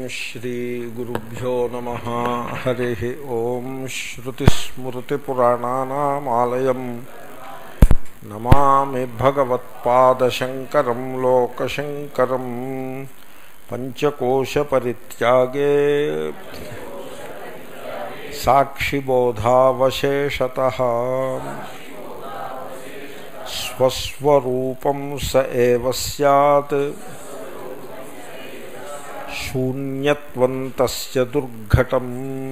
श्रीगुरुभ्यो नमः हरिः ॐ श्रुतिस्मृतिपुराणानामालयम् नमामि भगवत्पादशङ्करं लोकशङ्करम् पञ्चकोशपरित्यागे साक्षिबोधावशेषतः स्वस्वरूपं स एव स्यात् శూన్యత్వం తస్య దుర్ఘటం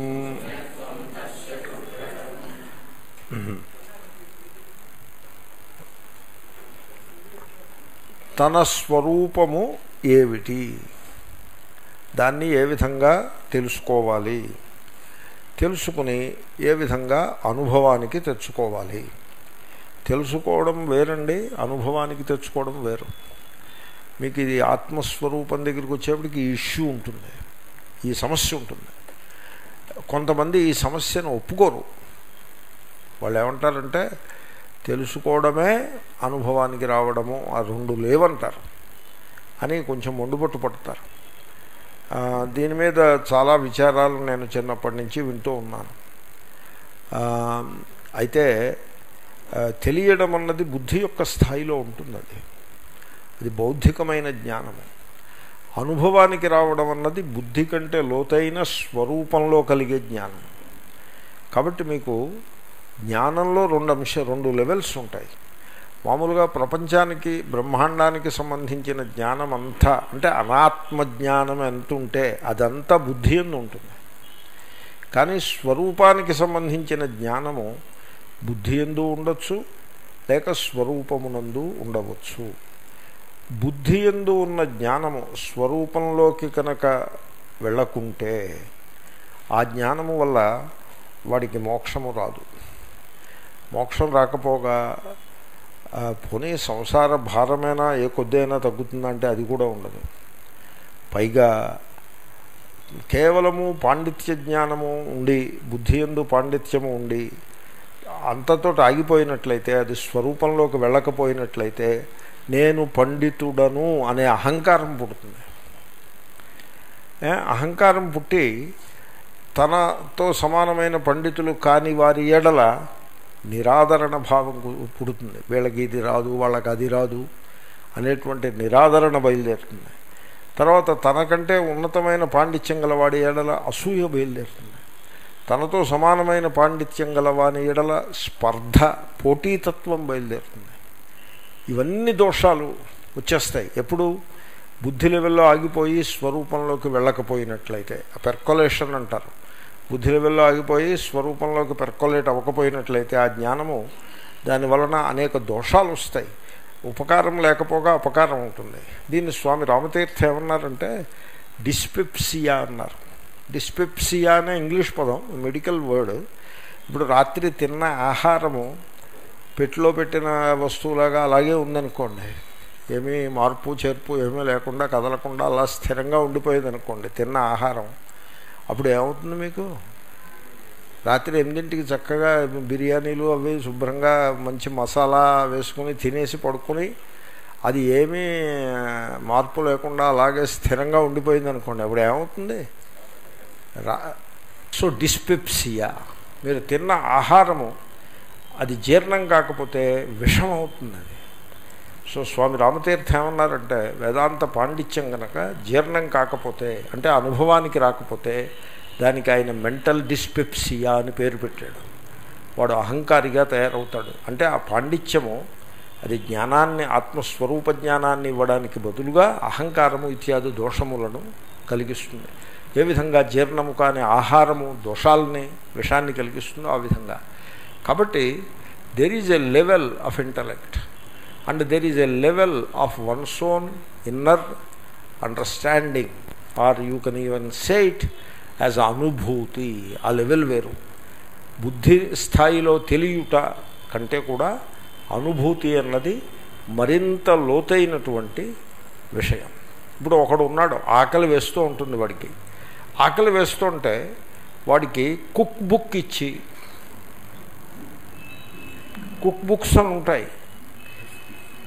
తన స్వరూపము ఏమిటి దాన్ని ఏ విధంగా తెలుసుకోవాలి తెలుసుకుని ఏ విధంగా అనుభవానికి తెచ్చుకోవాలి తెలుసుకోవడం వేరండి అనుభవానికి తెచ్చుకోవడం వేరు మీకు ఇది ఆత్మస్వరూపం దగ్గరికి వచ్చేప్పటికి ఈ ఇష్యూ ఉంటుంది ఈ సమస్య ఉంటుంది కొంతమంది ఈ సమస్యను ఒప్పుకోరు వాళ్ళు ఏమంటారంటే తెలుసుకోవడమే అనుభవానికి రావడము ఆ రెండు లేవంటారు అని కొంచెం మొండుబట్టు పడతారు దీని మీద చాలా విచారాలు నేను చిన్నప్పటి నుంచి వింటూ ఉన్నాను అయితే తెలియడం అన్నది బుద్ధి యొక్క స్థాయిలో ఉంటుంది అది అది బౌద్ధికమైన జ్ఞానము అనుభవానికి రావడం అన్నది బుద్ధి కంటే లోతైన స్వరూపంలో కలిగే జ్ఞానం కాబట్టి మీకు జ్ఞానంలో రెండు అంశ రెండు లెవెల్స్ ఉంటాయి మామూలుగా ప్రపంచానికి బ్రహ్మాండానికి సంబంధించిన జ్ఞానం అంతా అంటే అనాత్మ జ్ఞానం ఎంత ఉంటే అదంతా బుద్ధి ఎందు ఉంటుంది కానీ స్వరూపానికి సంబంధించిన జ్ఞానము బుద్ధి ఎందు ఉండొచ్చు లేక స్వరూపమునందు ఉండవచ్చు బుద్ధి ఎందు ఉన్న జ్ఞానము స్వరూపంలోకి కనుక వెళ్ళకుంటే ఆ జ్ఞానము వల్ల వాడికి మోక్షము రాదు మోక్షం రాకపోగా పోనీ సంసార భారమైనా ఏ కొద్దైనా తగ్గుతుందంటే అది కూడా ఉండదు పైగా కేవలము పాండిత్య జ్ఞానము ఉండి బుద్ధి ఎందు పాండిత్యము ఉండి అంతతో ఆగిపోయినట్లయితే అది స్వరూపంలోకి వెళ్ళకపోయినట్లయితే నేను పండితుడను అనే అహంకారం పుడుతుంది అహంకారం పుట్టి తనతో సమానమైన పండితులు కాని వారి ఏడల నిరాదరణ భావం పుడుతుంది వీళ్ళకి ఇది రాదు వాళ్ళకి అది రాదు అనేటువంటి నిరాదరణ బయలుదేరుతుంది తర్వాత తనకంటే ఉన్నతమైన పాండిత్యం గలవాడి ఏడల అసూయ బయలుదేరుతుంది తనతో సమానమైన పాండిత్యం గలవాని ఏడల స్పర్ధ పోటీతత్వం బయలుదేరుతుంది ఇవన్నీ దోషాలు వచ్చేస్తాయి ఎప్పుడు బుద్ధి లెవెల్లో ఆగిపోయి స్వరూపంలోకి వెళ్ళకపోయినట్లయితే పెర్కొలేషన్ అంటారు బుద్ధి లెవెల్లో ఆగిపోయి స్వరూపంలోకి పెర్కొలేట్ అవ్వకపోయినట్లయితే ఆ జ్ఞానము దాని వలన అనేక దోషాలు వస్తాయి ఉపకారం లేకపోగా అపకారం ఉంటుంది దీన్ని స్వామి రామతీర్థ ఏమన్నారంటే డిస్పెప్సియా అన్నారు డిస్పెప్సియా అనే ఇంగ్లీష్ పదం మెడికల్ వర్డ్ ఇప్పుడు రాత్రి తిన్న ఆహారము పెట్టిలో పెట్టిన వస్తువులాగా అలాగే ఉందనుకోండి ఏమీ మార్పు చేర్పు ఏమీ లేకుండా కదలకుండా అలా స్థిరంగా ఉండిపోయేది అనుకోండి తిన్న ఆహారం అప్పుడు ఏమవుతుంది మీకు రాత్రి ఎనిమిదింటికి చక్కగా బిర్యానీలు అవి శుభ్రంగా మంచి మసాలా వేసుకుని తినేసి పడుకుని అది ఏమీ మార్పు లేకుండా అలాగే స్థిరంగా ఉండిపోయింది అనుకోండి అప్పుడు ఏమవుతుంది రా సో డిస్పెప్సియా మీరు తిన్న ఆహారము అది జీర్ణం కాకపోతే విషం అవుతుంది అది సో స్వామి రామతీర్థ ఏమన్నారంటే వేదాంత పాండిత్యం కనుక జీర్ణం కాకపోతే అంటే అనుభవానికి రాకపోతే దానికి ఆయన మెంటల్ డిస్పెప్సియా అని పేరు పెట్టాడు వాడు అహంకారిగా తయారవుతాడు అంటే ఆ పాండిత్యము అది జ్ఞానాన్ని ఆత్మస్వరూప జ్ఞానాన్ని ఇవ్వడానికి బదులుగా అహంకారము ఇత్యాది దోషములను కలిగిస్తుంది ఏ విధంగా జీర్ణము కాని ఆహారము దోషాలని విషాన్ని కలిగిస్తుందో ఆ విధంగా కాబట్టి there is a level of intellect and there is a level of one's own inner understanding or you can even say as అనుభూతి ఆ లెవెల్ వేరు బుద్ధి స్థాయిలో తెలియుట కంటే కూడా అనుభూతి అన్నది మరింత లోతైనటువంటి విషయం ఇప్పుడు ఒకడు ఉన్నాడు ఆకలి వేస్తూ ఉంటుంది వాడికి ఆకలి వేస్తుంటే వాడికి కుక్ బుక్ ఇచ్చి కుక్ బుక్స్ అని ఉంటాయి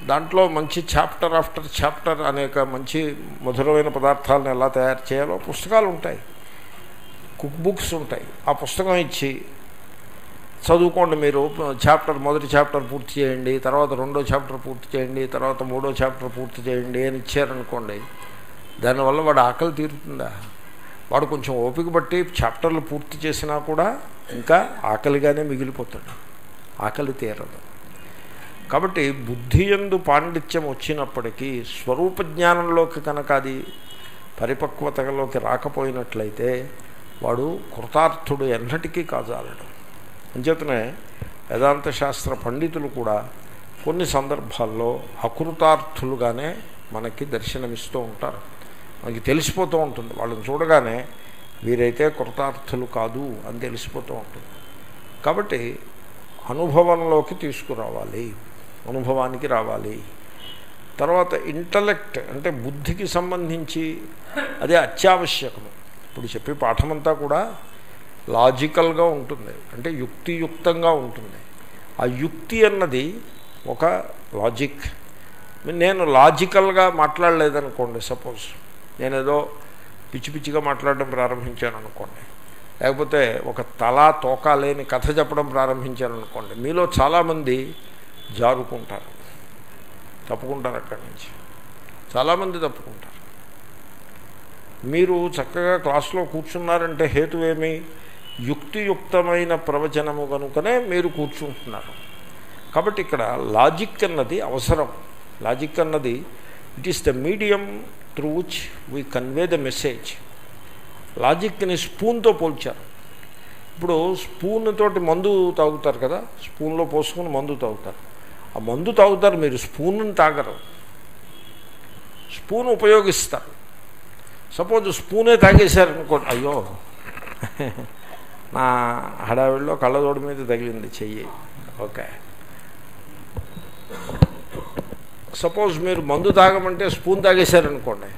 దాంట్లో మంచి చాప్టర్ ఆఫ్టర్ చాప్టర్ అనేక మంచి మధురమైన పదార్థాలను ఎలా తయారు చేయాలో పుస్తకాలు ఉంటాయి కుక్ బుక్స్ ఉంటాయి ఆ పుస్తకం ఇచ్చి చదువుకోండి మీరు చాప్టర్ మొదటి చాప్టర్ పూర్తి చేయండి తర్వాత రెండో చాప్టర్ పూర్తి చేయండి తర్వాత మూడో చాప్టర్ పూర్తి చేయండి అని ఇచ్చారనుకోండి దానివల్ల వాడు ఆకలి తీరుతుందా వాడు కొంచెం ఓపిక బట్టి చాప్టర్లు పూర్తి చేసినా కూడా ఇంకా ఆకలిగానే మిగిలిపోతాడు ఆకలి తీరదు కాబట్టి బుద్ధి ఎందు పాండిత్యం వచ్చినప్పటికీ స్వరూప జ్ఞానంలోకి కనుక అది పరిపక్వతలోకి రాకపోయినట్లయితే వాడు కృతార్థుడు ఎన్నటికీ కాజాలడు అంచేతనే వేదాంత శాస్త్ర పండితులు కూడా కొన్ని సందర్భాల్లో అకృతార్థులుగానే మనకి దర్శనమిస్తూ ఉంటారు మనకి తెలిసిపోతూ ఉంటుంది వాళ్ళని చూడగానే వీరైతే కృతార్థులు కాదు అని తెలిసిపోతూ ఉంటుంది కాబట్టి అనుభవంలోకి తీసుకురావాలి అనుభవానికి రావాలి తర్వాత ఇంటలెక్ట్ అంటే బుద్ధికి సంబంధించి అదే అత్యావశ్యకము ఇప్పుడు చెప్పే పాఠమంతా కూడా లాజికల్గా ఉంటుంది అంటే యుక్తియుక్తంగా ఉంటుంది ఆ యుక్తి అన్నది ఒక లాజిక్ నేను లాజికల్గా మాట్లాడలేదనుకోండి సపోజ్ నేనేదో పిచ్చి పిచ్చిగా మాట్లాడడం ప్రారంభించాను అనుకోండి లేకపోతే ఒక తల తోక లేని కథ చెప్పడం ప్రారంభించాను అనుకోండి మీలో చాలామంది జారుకుంటారు తప్పుకుంటారు అక్కడి నుంచి చాలామంది తప్పుకుంటారు మీరు చక్కగా క్లాస్లో కూర్చున్నారంటే హేతువేమి యుక్తియుక్తమైన ప్రవచనము కనుకనే మీరు కూర్చుంటున్నారు కాబట్టి ఇక్కడ లాజిక్ అన్నది అవసరం లాజిక్ అన్నది it is the medium through which we convey the message లాజిక్ని స్పూన్తో పోల్చారు ఇప్పుడు స్పూన్ తోటి మందు తాగుతారు కదా స్పూన్లో పోసుకుని మందు తాగుతారు ఆ మందు తాగుతారు మీరు స్పూన్ని తాగరు స్పూన్ ఉపయోగిస్తారు సపోజ్ స్పూనే తాగేశారనుకోండి అయ్యో నా హడావిడిలో కళ్ళజోడు మీద తగిలింది చెయ్యి ఓకే సపోజ్ మీరు మందు తాగమంటే స్పూన్ తాగేశారనుకోండి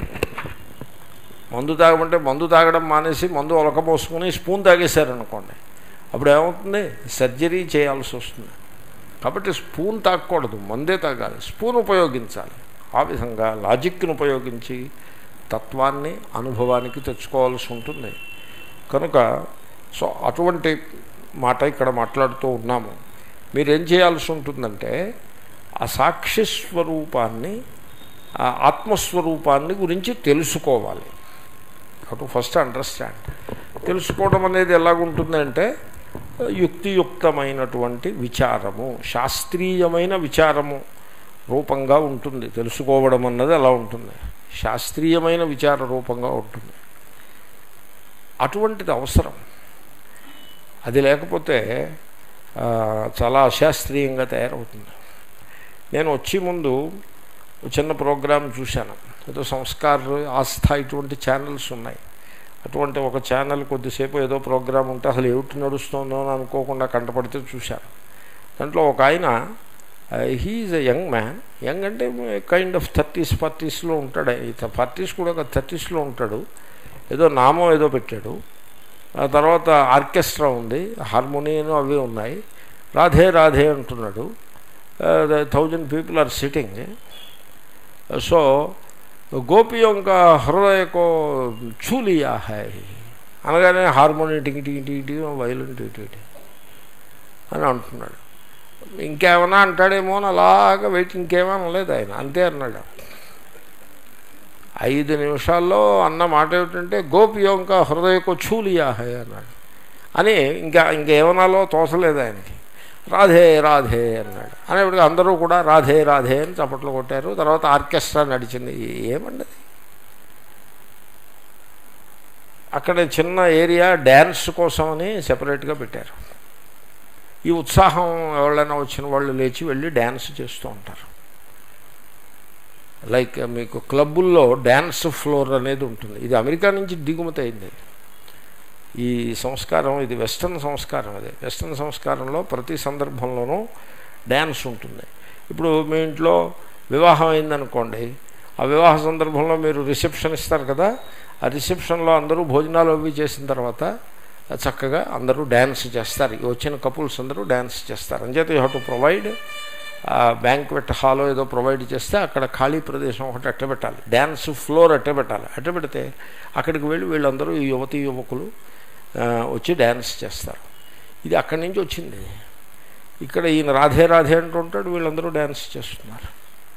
మందు తాగమంటే మందు తాగడం మానేసి మందు ఒలకపోసుకుని స్పూన్ తాగేశారనుకోండి అప్పుడు ఏమవుతుంది సర్జరీ చేయాల్సి వస్తుంది కాబట్టి స్పూన్ తాగకూడదు మందే తాగాలి స్పూన్ ఉపయోగించాలి ఆ విధంగా లాజిక్ను ఉపయోగించి తత్వాన్ని అనుభవానికి తెచ్చుకోవాల్సి ఉంటుంది కనుక సో అటువంటి మాట ఇక్కడ మాట్లాడుతూ ఉన్నాము మీరేం చేయాల్సి ఉంటుందంటే ఆ సాక్షి స్వరూపాన్ని ఆ ఆత్మస్వరూపాన్ని గురించి తెలుసుకోవాలి అటు ఫస్ట్ అండర్స్టాండ్ తెలుసుకోవడం అనేది ఎలాగుంటుందంటే యుక్తియుక్తమైనటువంటి విచారము శాస్త్రీయమైన విచారము రూపంగా ఉంటుంది తెలుసుకోవడం అన్నది అలా ఉంటుంది శాస్త్రీయమైన విచార రూపంగా ఉంటుంది అటువంటిది అవసరం అది లేకపోతే చాలా అశాస్త్రీయంగా తయారవుతుంది నేను వచ్చే ముందు చిన్న ప్రోగ్రాం చూశాను ఏదో సంస్కార్ ఆస్థ ఇటువంటి ఛానల్స్ ఉన్నాయి అటువంటి ఒక ఛానల్ కొద్దిసేపు ఏదో ప్రోగ్రాం ఉంటే అసలు ఏమిటి నడుస్తుందో అని అనుకోకుండా కంటపడితే చూశాను దాంట్లో ఒక ఆయన he is a young man young అంటే కైండ్ ఆఫ్ థర్టీస్ ఫార్టీస్లో ఉంటాడు ఫార్టీస్ కూడా ఒక థర్టీస్లో ఉంటాడు ఏదో నామం ఏదో పెట్టాడు ఆ తర్వాత ఆర్కెస్ట్రా ఉంది హార్మోనియం అవి ఉన్నాయి రాధే రాధే అంటున్నాడు thousand people are sitting so గోపియోं का హృదయ కో చూలియా హై అనగానే హార్మోనియం టింగి టింగి టింగి టింగి వైలిన్ టిటి అని అంటున్నాడు ఇంకేమైనా అంటాడేమో అని అలాగా వెయిట్ ఇంకేమైనా లేదు ఆయన అంతే అన్నాడు ఐదు నిమిషాల్లో అన్న మాట ఏమిటంటే గోపియోంక హృదయకు చూలియా హై అన్నాడు అని ఇంకా ఇంకేమనాలో తోసలేదు ఆయనకి రాధే రాధే అన్నాడు అనేప్పటికీ అందరూ కూడా రాధే రాధే అని చప్పట్లు కొట్టారు తర్వాత ఆర్కెస్ట్రా నడిచింది ఏమండి అక్కడ చిన్న ఏరియా డ్యాన్స్ కోసమని సెపరేట్గా పెట్టారు ఈ ఉత్సాహం ఎవరైనా వచ్చిన వాళ్ళు లేచి వెళ్ళి డ్యాన్స్ చేస్తూ ఉంటారు లైక్ మీకు క్లబ్బుల్లో డ్యాన్స్ ఫ్లోర్ అనేది ఉంటుంది ఇది అమెరికా నుంచి దిగుమతి అయింది ఈ సంస్కారం ఇది వెస్ట్రన్ సంస్కారం అది వెస్ట్రన్ సంస్కారంలో ప్రతి సందర్భంలోనూ డ్యాన్స్ ఉంటుంది ఇప్పుడు మీ ఇంట్లో వివాహం అయిందనుకోండి ఆ వివాహ సందర్భంలో మీరు రిసెప్షన్ ఇస్తారు కదా ఆ రిసెప్షన్లో అందరూ భోజనాలు అవి చేసిన తర్వాత చక్కగా అందరూ డ్యాన్స్ చేస్తారు వచ్చిన కపుల్స్ అందరూ డ్యాన్స్ చేస్తారు అంచేత you have to provide banquet hall ఏదో ప్రొవైడ్ చేస్తే అక్కడ ఖాళీ ప్రదేశం ఒకటి అట్టబెట్టాలి డ్యాన్స్ ఫ్లోర్ అట్టబెట్టాలి అట్టబెడితే అక్కడికి వెళ్ళి వీళ్ళందరూ ఈ యువతీ యువకులు ఆ, వచ్చి డ్యాన్స్ చేస్తారు ఇది అక్కడి నుంచి వచ్చింది ఇక్కడ ఈయన రాధే రాధే అంటుంటాడు వీళ్ళందరూ డ్యాన్స్ చేస్తున్నారు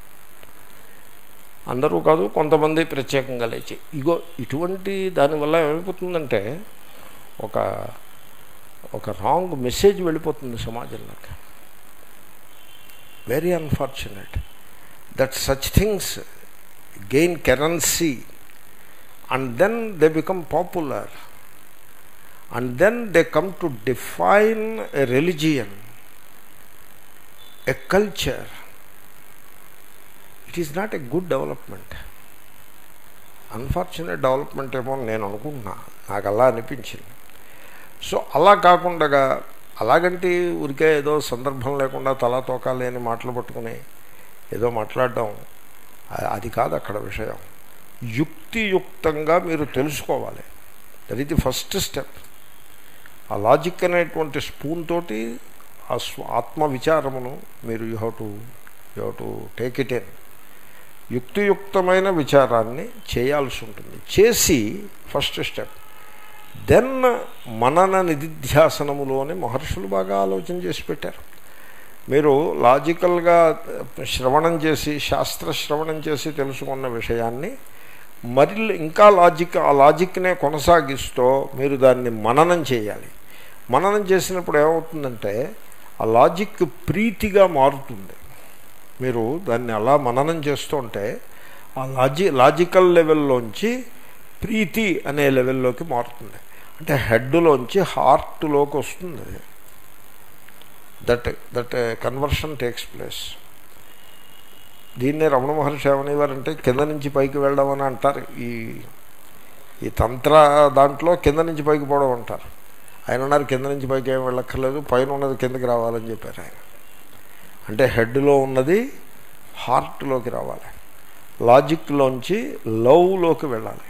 అందరూ కాదు కొంతమంది ప్రత్యేకంగా లేచి ఇగో ఇటువంటి దానివల్ల ఏమైపోతుందంటే ఒక ఒక రాంగ్ మెసేజ్ వెళ్ళిపోతుంది సమాజంలోకి very unfortunate that such things gain currency and then they become popular and then they come to define a religion a culture it is not a good development unfortunate development ఏమో అని నేను అనుకుంటున్నా నాకు అలా అనిపించింది so అలా కాకుండా అలాగంటే ఊరికే ఏదో సందర్భం లేకుండా తలా తోక లేని మాటలు పట్టుకుని ఏదో మాట్లాడడం అ- అది కాదు అక్కడ విషయం యుక్తియుక్తంగా మీరు తెలుసుకోవాలి that is the first step ఆ లాజిక్ అనేటువంటి స్పూన్ తోటి ఆ స్వ ఆత్మ విచారమును మీరు you have to you have to take it in యుక్తియుక్తమైన విచారాన్ని చేయాల్సి ఉంటుంది చేసి ఫస్ట్ స్టెప్ దెన్ మనన నిధిధ్యాసనములోని మహర్షులు బాగా ఆలోచన చేసి పెట్టారు మీరు లాజికల్గా శ్రవణం చేసి శాస్త్ర శ్రవణం చేసి తెలుసుకున్న విషయాన్ని మరి ఇంకా లాజిక్ ఆ లాజిక్నే కొనసాగిస్తూ మీరు దాన్ని మననం చేయాలి మననం చేసినప్పుడు ఏమవుతుందంటే ఆ లాజిక్ ప్రీతిగా మారుతుంది మీరు దాన్ని అలా మననం చేస్తుంటే ఆ లాజి లాజికల్ లెవెల్లోంచి ప్రీతి అనే లెవెల్లోకి మారుతుంది అంటే హెడ్లోంచి హార్ట్లోకి వస్తుంది అది that that conversion takes place దీన్నే రమణ మహర్షి ఏమనేవారంటే కింద నుంచి పైకి వెళ్ళడం అని అంటారు ఈ ఈ తంత్ర దాంట్లో కింద నుంచి పైకి పోవడం అంటారు ఆయన అన్నారు కింద నుంచి పైకి ఏం వెళ్ళక్కర్లేదు పైన ఉన్నది కిందకి రావాలని చెప్పారు ఆయన అంటే హెడ్లో ఉన్నది హార్ట్లోకి రావాలి లాజిక్లోంచి లవ్లోకి వెళ్ళాలి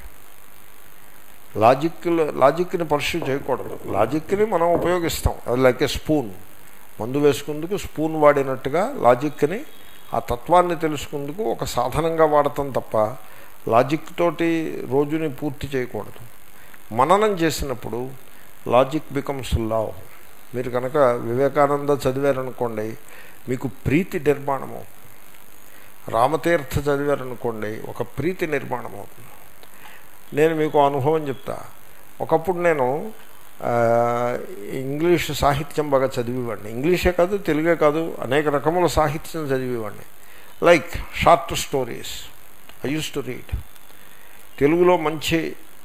లాజిక్ లాజిక్ని పర్స్యూ చేయకూడదు లాజిక్ని మనం ఉపయోగిస్తాం అది లైక్ ఏ స్పూన్ మందు వేసుకుందుకు స్పూన్ వాడినట్టుగా లాజిక్ని ఆ తత్వాన్ని తెలుసుకుందుకు ఒక సాధనంగా వాడతాం తప్ప లాజిక్ తోటి రోజుని పూర్తి చేయకూడదు మననం చేసినప్పుడు లాజిక్ బికమ్స్ లవ్ మీరు కనుక వివేకానంద చదివారనుకోండి మీకు ప్రీతి నిర్మాణం అవుతుంది రామతీర్థ చదివారనుకోండి ఒక ప్రీతి నిర్మాణం అవుతుంది నేను మీకు అనుభవం చెప్తా ఒకప్పుడు నేను ఆ, ఇంగ్లీష్ సాహిత్యం బాగా చదివేవాడిని ఇంగ్లీషే కాదు తెలుగే కాదు అనేక రకముల సాహిత్యం చదివేవాడిని like short stories I used to read తెలుగులో మంచి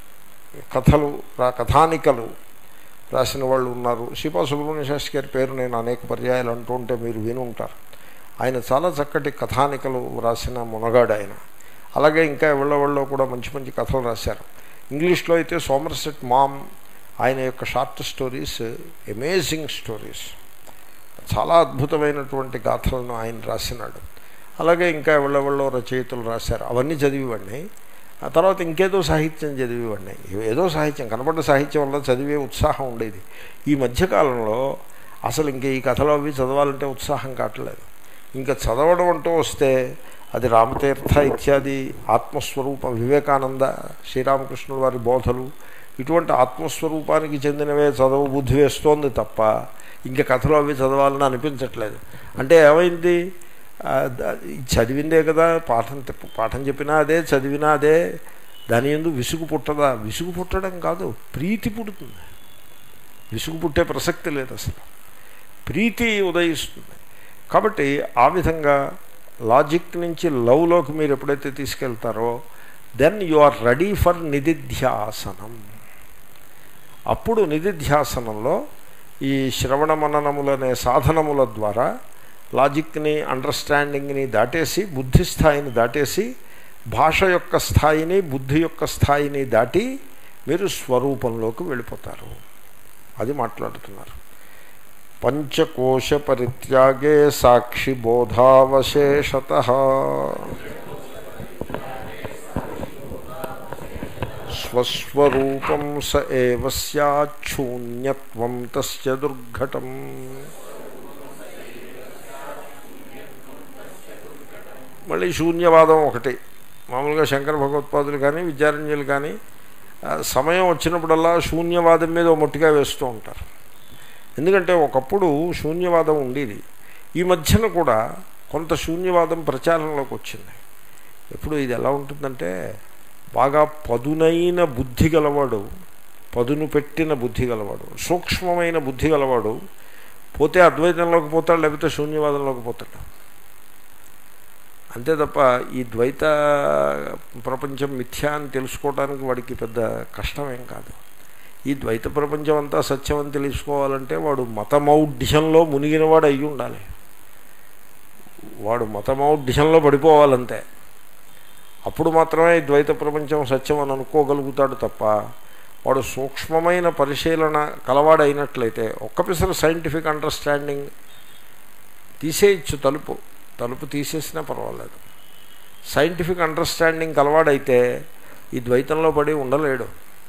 కథలు రా కథానికలు రాసిన వాళ్ళు ఉన్నారు శ్రీపా సుబ్రహ్మణ్య శాస్త్రి గారి పేరు నేను అనేక పర్యాయాలు అంటూ ఉంటే మీరు విని ఉంటారు ఆయన చాలా చక్కటి కథానికలు రాసిన మునగాడు ఆయన అలాగే ఇంకా ఎవళ్ళ కూడా మంచి మంచి కథలు రాశారు ఇంగ్లీష్లో అయితే సోమర్సెట్ మామ్ ఆయన యొక్క షార్ట్ స్టోరీస్ అమేజింగ్ స్టోరీస్ చాలా అద్భుతమైనటువంటి గాథలను ఆయన రాసినాడు అలాగే ఇంకా ఎవళ్ళెవళ్ళో రచయితలు రాశారు అవన్నీ చదివేవాడిని ఆ తర్వాత ఇంకేదో సాహిత్యం చదివేవాడిని ఏదో సాహిత్యం కనబడ్డ సాహిత్యం వల్ల చదివే ఉత్సాహం ఉండేది ఈ మధ్యకాలంలో అసలు ఇంక ఈ కథలు అవి చదవాలంటే ఉత్సాహం కావట్లేదు ఇంకా చదవడం అంటూ వస్తే అది రామతీర్థ ఇత్యాది ఆత్మస్వరూప వివేకానంద శ్రీరామకృష్ణుల వారి బోధలు ఇటువంటి ఆత్మస్వరూపానికి చెందినవే చదవ బుద్ధి వేస్తోంది తప్ప ఇంకా కథలు అవి చదవాలని అనిపించట్లేదు అంటే ఏమైంది ఆ, ద- ఇది చదివిందే కదా పాఠం తెప్ప- పాఠం చెప్పినా అదే చదివినా అదే దాని ఎందు విసుగు పుట్టదా విసుగు పుట్టడం కాదు ప్రీతి పుడుతుంది విసుగు పుట్టే ప్రసక్తి లేదు అసలు ప్రీతి ఉదయిస్తుంది కాబట్టి ఆ విధంగా లాజిక్ నుంచి లవ్లోకి మీరు ఎప్పుడైతే తీసుకెళ్తారో then you are ready for నిధిధ్యాసనం అప్పుడు నిధిధ్యాసనంలో ఈ శ్రవణ మననములనే సాధనముల ద్వారా లాజిక్ని అండర్స్టాండింగ్ని దాటేసి బుద్ధి స్థాయిని దాటేసి భాష యొక్క స్థాయిని బుద్ధి యొక్క స్థాయిని దాటి మీరు స్వరూపంలోకి వెళ్ళిపోతారు అది మాట్లాడుతున్నారు పంచకోశ పరిత్యాగే సాక్షి బోధావశేషత స్వస్వరూపం స ఏవ స్యాచ్ఛూన్యత్వం తస్య దుర్ఘటం మళ్ళీ శూన్యవాదం ఒకటి మామూలుగా శంకర భగవత్పాదులు కానీ విద్యారణ్యులు కానీ ఆ, సమయం వచ్చినప్పుడల్లా శూన్యవాదం మీద ఓ మొట్టిగా వేస్తూ ఉంటారు ఎందుకంటే ఒకప్పుడు శూన్యవాదం ఉండేది ఈ మధ్యన కూడా కొంత శూన్యవాదం ప్రచారంలోకి వచ్చింది ఎప్పుడు ఇది ఎలా ఉంటుందంటే బాగా పదునైన బుద్ధి గలవాడు పదును పెట్టిన బుద్ధి గలవాడు సూక్ష్మమైన బుద్ధి గలవాడు పోతే అద్వైతంలోకి పోతాడు లేకపోతే శూన్యవాదంలోకి పోతాడు అంతే తప్ప ఈ ద్వైత ప్రపంచం మిథ్యా అని తెలుసుకోవడానికి వాడికి పెద్ద కష్టమేం కాదు ఈ ద్వైత ప్రపంచం అంతా సత్యం అని తెలుసుకోవాలంటే వాడు మతమౌఢ్యంలో మునిగినవాడు అయ్యి ఉండాలి వాడు మతమౌఢ్యంలో పడిపోవాలంతే అప్పుడు మాత్రమే ఈ ద్వైత ప్రపంచం సత్యం అని అనుకోగలుగుతాడు తప్ప వాడు సూక్ష్మమైన పరిశీలన కలవాడైనట్లయితే ఒక్క పిసరు సైంటిఫిక్ అండర్స్టాండింగ్ తీసేయచ్చు తలుపు తలుపు తీసేసినా పర్వాలేదు సైంటిఫిక్ అండర్స్టాండింగ్ కలవాడైతే ఈ ద్వైతంలో పడి ఉండలేడు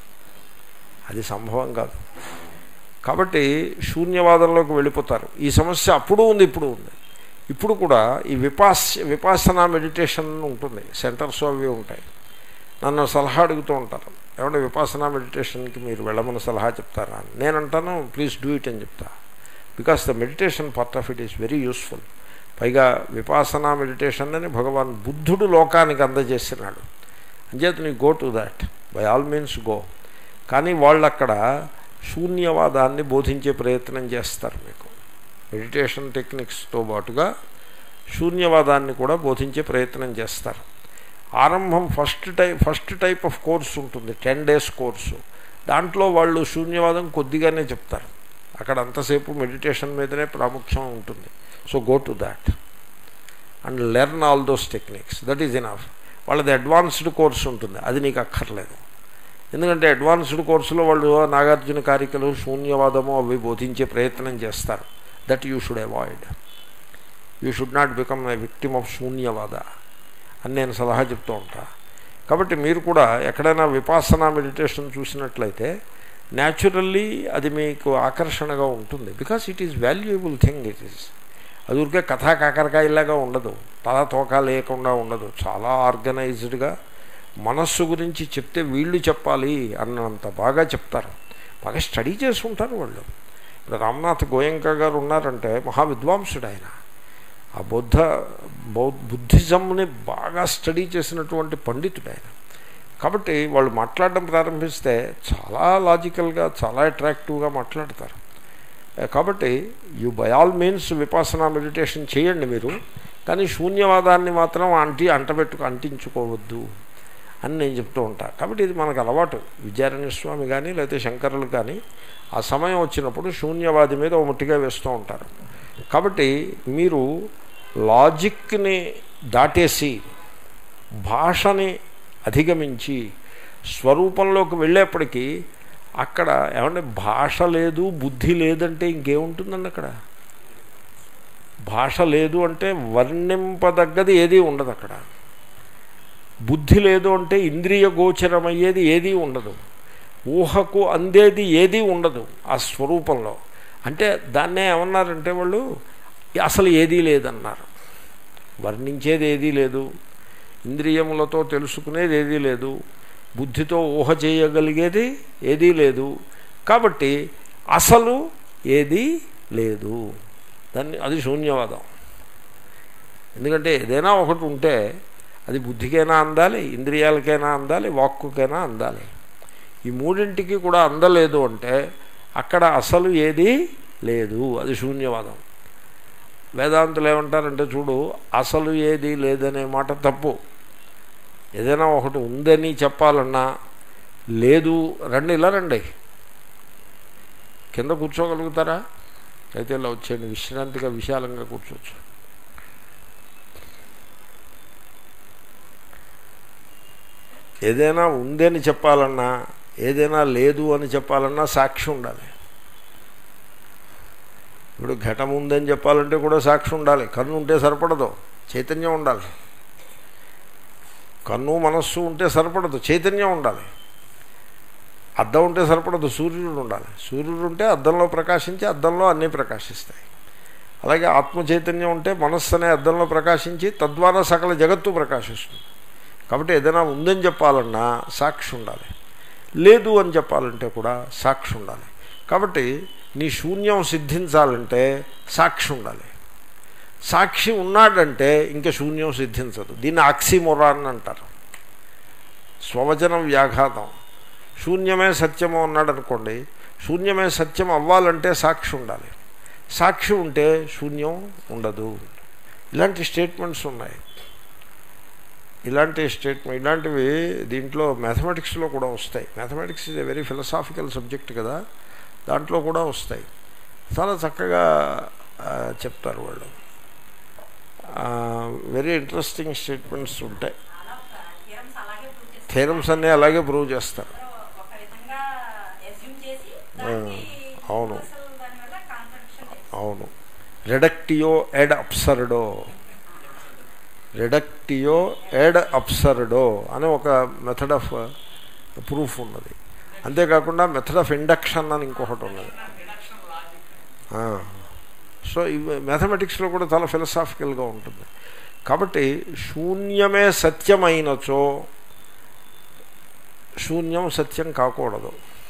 అది సంభవం కాదు కాబట్టి శూన్యవాదంలోకి వెళ్ళిపోతారు ఈ సమస్య అప్పుడు ఉంది ఇప్పుడు ఉంది ఇప్పుడు కూడా ఈ విపాస్ విపాసన మెడిటేషన్ ఉంటుంది సెంటర్స్ అవి ఉంటాయి నన్ను సలహా అడుగుతూ ఉంటారు ఏమంటే విపాసన మెడిటేషన్కి మీరు వెళ్ళమని సలహా చెప్తారా అని నేను అంటాను ప్లీజ్ డూ ఇట్ అని చెప్తా because the meditation part of it is very useful పైగా విపాసన మెడిటేషన్ అని భగవాన్ బుద్ధుడు లోకానికి అందజేసినాడు అంచేత నీ go to that by all means go కానీ వాళ్ళు అక్కడ శూన్యవాదాన్ని బోధించే ప్రయత్నం చేస్తారు మీకు మెడిటేషన్ టెక్నిక్స్తో పాటుగా శూన్యవాదాన్ని కూడా బోధించే ప్రయత్నం చేస్తారు ఆరంభం first type first type of course ఉంటుంది టెన్ డేస్ కోర్సు దాంట్లో వాళ్ళు శూన్యవాదం కొద్దిగానే చెప్తారు అక్కడ అంతసేపు మెడిటేషన్ మీదనే ప్రాముఖ్యం ఉంటుంది so go to that and learn all those techniques that is enough వాళ్ళది అడ్వాన్స్డ్ కోర్స్ ఉంటుంది అది నీకు అక్కర్లేదు ఎందుకంటే అడ్వాన్స్డ్ కోర్సులో వాళ్ళు నాగార్జున కారికలు శూన్యవాదము అవి బోధించే ప్రయత్నం చేస్తారు that you should avoid you should not become a victim of శూన్యవాద అని నేను సలహా చెప్తూ ఉంటా కాబట్టి మీరు కూడా ఎక్కడైనా విపాసన మెడిటేషన్ చూసినట్లయితే న్యాచురల్లీ అది మీకు ఆకర్షణగా ఉంటుంది because it is valuable thing it is అది ఊరికే కథా కాకరకాయలాగా ఉండదు తల తోక లేకుండా ఉండదు చాలా ఆర్గనైజ్డ్గా మనస్సు గురించి చెప్తే వీళ్ళు చెప్పాలి అన్నంత బాగా చెప్తారు బాగా స్టడీ చేసుకుంటారు వాళ్ళు ఇప్పుడు రామ్నాథ్ గోయంక గారు ఉన్నారంటే మహావిద్వాంసుడు ఆయన ఆ బౌద్ధ బౌద్ధ బుద్ధిజంని బాగా స్టడీ చేసినటువంటి పండితుడు ఆయన కాబట్టి వాళ్ళు మాట్లాడడం ప్రారంభిస్తే చాలా లాజికల్గా చాలా అట్రాక్టివ్గా మాట్లాడతారు కాబట్టి you by all means Vipassana meditation చేయండి మీరు కానీ శూన్యవాదాన్ని మాత్రం అంటి అంటబెట్టుకు అంటించుకోవద్దు అని నేను చెప్తూ ఉంటా కాబట్టి ఇది మనకు అలవాటు విద్యారణ్య స్వామి కానీ లేకపోతే శంకరులు కానీ ఆ సమయం వచ్చినప్పుడు శూన్యవాది మీద ఒక ముట్టిగా వేస్తూ ఉంటారు కాబట్టి మీరు లాజిక్ని దాటేసి భాషని అధిగమించి స్వరూపంలోకి వెళ్ళేప్పటికీ అక్కడ ఏమంటే భాష లేదు బుద్ధి లేదంటే ఇంకేముంటుందండి అక్కడ భాష లేదు అంటే వర్ణింపదగ్గది ఏదీ ఉండదు అక్కడ బుద్ధి లేదు అంటే ఇంద్రియ గోచరమయ్యేది ఏదీ ఉండదు ఊహకు అందేది ఏదీ ఉండదు ఆ స్వరూపంలో అంటే దాన్నే ఏమన్నారంటే వాళ్ళు అసలు ఏదీ లేదన్నారు వర్ణించేది ఏదీ లేదు ఇంద్రియములతో తెలుసుకునేది ఏదీ లేదు బుద్ధితో ఊహ చేయగలిగేది ఏదీ లేదు కాబట్టి అసలు ఏదీ లేదు దాన్ని అది శూన్యవాదం ఎందుకంటే ఏదైనా ఒకటి ఉంటే అది బుద్ధికైనా అందాలి ఇంద్రియాలకైనా అందాలి వాక్కుకైనా అందాలి ఈ మూడింటికి కూడా అందలేదు అంటే అక్కడ అసలు ఏదీ లేదు అది శూన్యవాదం వేదాంతులు ఏమంటారంటే చూడు అసలు ఏది లేదనే మాట తప్పు ఏదైనా ఒకటి ఉందని చెప్పాలన్నా లేదు రండి ఇలా రండి కింద కూర్చోగలుగుతారా అయితే ఇలా వచ్చేయండి విశ్రాంతిగా విశాలంగా కూర్చోవచ్చు ఏదైనా ఉందని చెప్పాలన్నా ఏదైనా లేదు అని చెప్పాలన్నా సాక్షి ఉండాలి ఇప్పుడు ఘటం ఉందని చెప్పాలంటే కూడా సాక్షి ఉండాలి కన్ను ఉంటే సరిపడదు చైతన్యం ఉండాలి కన్ను మనస్సు ఉంటే సరిపడదు చైతన్యం ఉండాలి అద్దం ఉంటే సరిపడదు సూర్యుడు ఉండాలి సూర్యుడు ఉంటే అద్దంలో ప్రకాశించి అద్దంలో అన్నీ ప్రకాశిస్తాయి అలాగే ఆత్మ చైతన్యం ఉంటే మనస్సు అనే అద్దంలో ప్రకాశించి తద్వారా సకల జగత్తు ప్రకాశిస్తుంది కాబట్టి ఏదైనా ఉందని చెప్పాలన్నా సాక్షి ఉండాలి లేదు అని చెప్పాలంటే కూడా సాక్షి ఉండాలి కాబట్టి నీ శూన్యం సిద్ధించాలంటే సాక్షి ఉండాలి సాక్షి ఉన్నాడంటే ఇంకా శూన్యం సిద్ధించదు దీన్ని ఆక్సిమొరాన్ అంటారు స్వవచనం వ్యాఘాతం శూన్యమే సత్యము అన్నాడు అనుకోండి శూన్యమే సత్యం అవ్వాలంటే సాక్షి ఉండాలి సాక్షి ఉంటే శూన్యం ఉండదు ఇలాంటి స్టేట్మెంట్స్ ఉన్నాయి ఇలాంటి స్టేట్మెంట్ ఇలాంటివి దీంట్లో మ్యాథమెటిక్స్లో కూడా వస్తాయి mathematics is a very philosophical subject కదా దాంట్లో కూడా వస్తాయి చాలా చక్కగా ఆ, చెప్తారు వాళ్ళు వెరీ ఇంట్రెస్టింగ్ స్టేట్మెంట్స్ ఉంటాయి థియరమ్స్ అలాగే ప్రూవ్ చేస్తారు థేరమ్స్ అన్నీ అలాగే ప్రూవ్ చేస్తారు ఒక విధంగా ఎస్యూమ్ చేసి దానికి అవును. అసలు దానివల్ల కాంట్రడిక్షన్ అవును రెడక్టియో ఎడ్ అప్సర్డో రెడక్టియో ఎడ్ అప్సర్డో అనే ఒక మెథడ్ ఆఫ్ ప్రూఫ్ ఉన్నది అంతేకాకుండా మెథడ్ ఆఫ్ ఇండక్షన్ అని ఇంకొకటి ఉన్నది ఆ. సో ఇవి మ్యాథమెటిక్స్లో కూడా చాలా ఫిలసాఫికల్గా ఉంటుంది కాబట్టి శూన్యమే సత్యమైనచో శూన్యం సత్యం కాకూడదు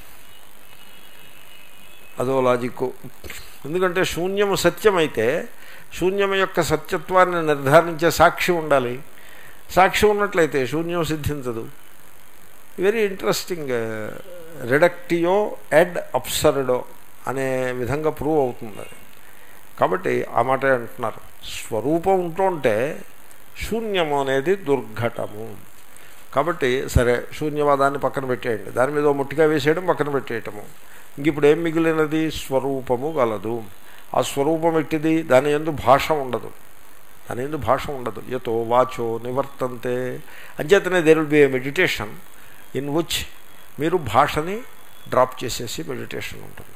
అదో లాజిక్ ఎందుకంటే శూన్యం సత్యమైతే శూన్యం యొక్క సత్యత్వాన్ని నిర్ధారించే సాక్షి ఉండాలి సాక్షి ఉన్నట్లయితే శూన్యం సిద్ధించదు వెరీ ఇంట్రెస్టింగ్ రెడక్టియో ఎడ్ అప్సర్డో అనే విధంగా ప్రూవ్ అవుతుంది అది కాబట్టి ఆ మాట అంటున్నారు స్వరూపం ఉంటుంటే శూన్యము అనేది దుర్ఘటము కాబట్టి సరే శూన్యవాదాన్ని పక్కన పెట్టేయండి దాని మీద ఓ ముట్టిగా వేసేయడం పక్కన పెట్టేయటము ఇంక ఇప్పుడు ఏం మిగిలినది స్వరూపము గలదు ఆ స్వరూపం ఎట్టిది దాని ఎందు భాష ఉండదు దాని ఎందు భాష ఉండదు యతో వాచో నివర్తంతే అంచేతనే there will be a meditation in which మీరు భాషని డ్రాప్ చేసేసి మెడిటేషన్ ఉంటుంది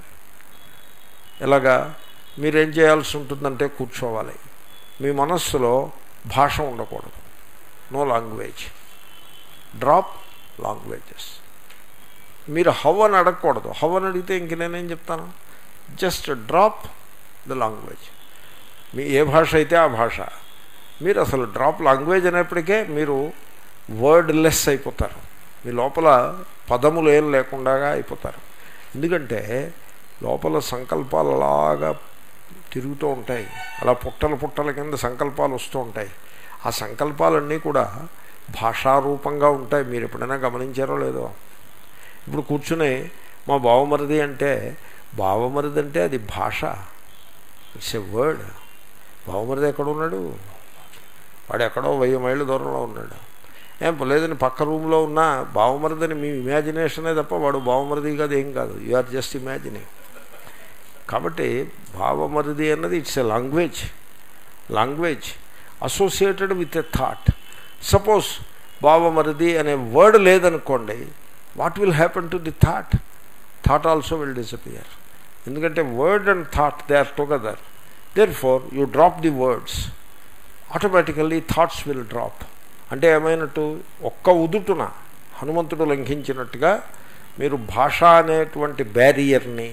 ఎలాగా మీరేం చేయాల్సి ఉంటుందంటే కూర్చోవాలి మీ మనస్సులో భాష ఉండకూడదు నో లాంగ్వేజ్ డ్రాప్ లాంగ్వేజెస్ మీరు హవ్ అని అడగకూడదు హవ్ అని అడిగితే ఇంక నేనేం చెప్తాను జస్ట్ డ్రాప్ ద లాంగ్వేజ్ మీ ఏ భాష అయితే ఆ భాష మీరు అసలు డ్రాప్ లాంగ్వేజ్ అనేప్పటికే మీరు వర్డ్ లెస్ అయిపోతారు మీ లోపల పదములు ఏం లేకుండా అయిపోతారు ఎందుకంటే లోపల సంకల్పాలు అలాగా తిరుగుతూ ఉంటాయి అలా పుట్టల పుట్టల కింద సంకల్పాలు వస్తూ ఉంటాయి ఆ సంకల్పాలన్నీ కూడా భాషారూపంగా ఉంటాయి మీరు ఎప్పుడైనా గమనించారో లేదో ఇప్పుడు కూర్చుని మా బావమరిది అంటే బావమరిది అంటే అది భాష ఇట్స్ ఎ వర్డ్ బావమరిది ఎక్కడ ఉన్నాడు వాడు ఎక్కడో వెయ్యి మైళ్ళ దూరంలో ఉన్నాడు ఏం లేదని పక్క రూమ్లో ఉన్న బావమరిదని మీ ఇమాజినేషనే తప్ప వాడు బావమరిది కాదు ఏం కాదు యు ఆర్ జస్ట్ ఇమాజినింగ్ కాబట్టి భావమరిది అన్నది it's a language language associated with a thought suppose భావమరిది అనే వర్డ్ లేదనుకోండి what will happen to the thought thought also will disappear ఎందుకంటే word and thought they are together therefore you drop the words automatically thoughts will drop అంటే ఏమైనట్టు ఒక్క ఉదుటున హనుమంతుడు లంఘించినట్టుగా మీరు భాష అనేటువంటి బ్యారియర్ని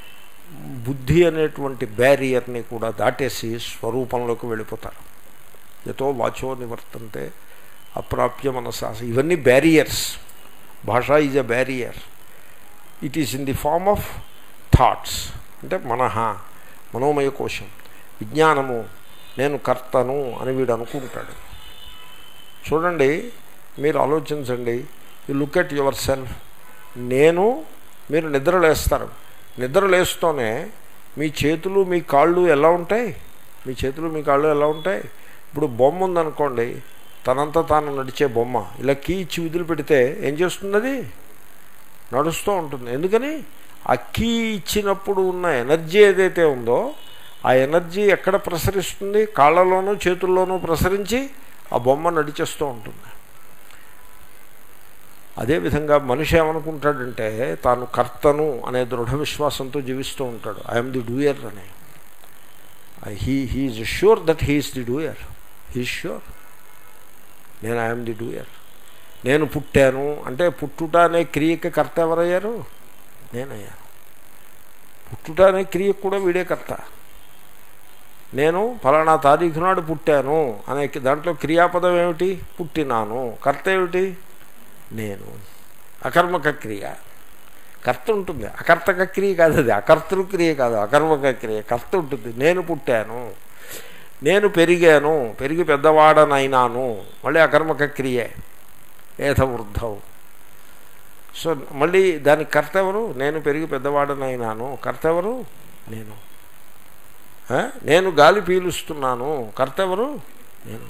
బుద్ధి అనేటువంటి బ్యారియర్ని కూడా దాటేసి స్వరూపంలోకి వెళ్ళిపోతారు ఎతో వాచో నివర్తంతే అప్రాప్య మనసాస ఇవన్నీ బ్యారియర్స్ భాష is a barrier it is in the form of thoughts అంటే మనహ మనోమయ కోశం విజ్ఞానము నేను కర్తను అని వీడు అనుకుంటాడు చూడండి మీరు ఆలోచించండి you look at yourself నేను మీరు నిద్ర లేస్తారు నిద్ర లేస్తూనే మీ చేతులు మీ కాళ్ళు ఎలా ఉంటాయి మీ చేతులు మీ కాళ్ళు ఎలా ఉంటాయి ఇప్పుడు బొమ్మ ఉందనుకోండి తనంతా తాను నడిచే బొమ్మ ఇలా కీ ఇచ్చి విధులు పెడితే ఏం చేస్తుంది అది నడుస్తూ ఉంటుంది ఎందుకని ఆ కీ ఇచ్చినప్పుడు ఉన్న ఎనర్జీ ఏదైతే ఉందో ఆ ఎనర్జీ ఎక్కడ ప్రసరిస్తుంది కాళ్ళలోనూ చేతుల్లోనూ ప్రసరించి ఆ బొమ్మ నడిచేస్తూ ఉంటుంది అదేవిధంగా మనిషి ఏమనుకుంటాడంటే తాను కర్తను అనే దృఢ విశ్వాసంతో జీవిస్తూ ఉంటాడు ఐఎమ్ ది డూయర్ అని he he is sure that he is the doer he sure నేను ఐఎమ్ ది డూయర్ నేను పుట్టాను అంటే పుట్టుట అనే క్రియకి కర్త ఎవరయ్యారు నేనయ్యాను పుట్టుట అనే క్రియకు కూడా వీడే కర్త నేను ఫలానా తారీఖు నాడు పుట్టాను అనే దాంట్లో క్రియాపదం ఏమిటి పుట్టినాను కర్త ఏమిటి నేను అకర్మక క్రియ కర్త ఉంటుంది అకర్తక క్రియ కాదు అది అకర్తృక్రియ కాదు అకర్మక క్రియ కర్త ఉంటుంది నేను పుట్టాను నేను పెరిగాను పెరిగి పెద్దవాడనైనాను మళ్ళీ అకర్మక క్రియే ఏథ వృద్ధం సో మళ్ళీ దానికి కర్త ఎవరు నేను పెరిగి పెద్దవాడనైనాను కర్త ఎవరు నేను ఆ? నేను గాలి పీలుస్తున్నాను కర్త ఎవరు నేను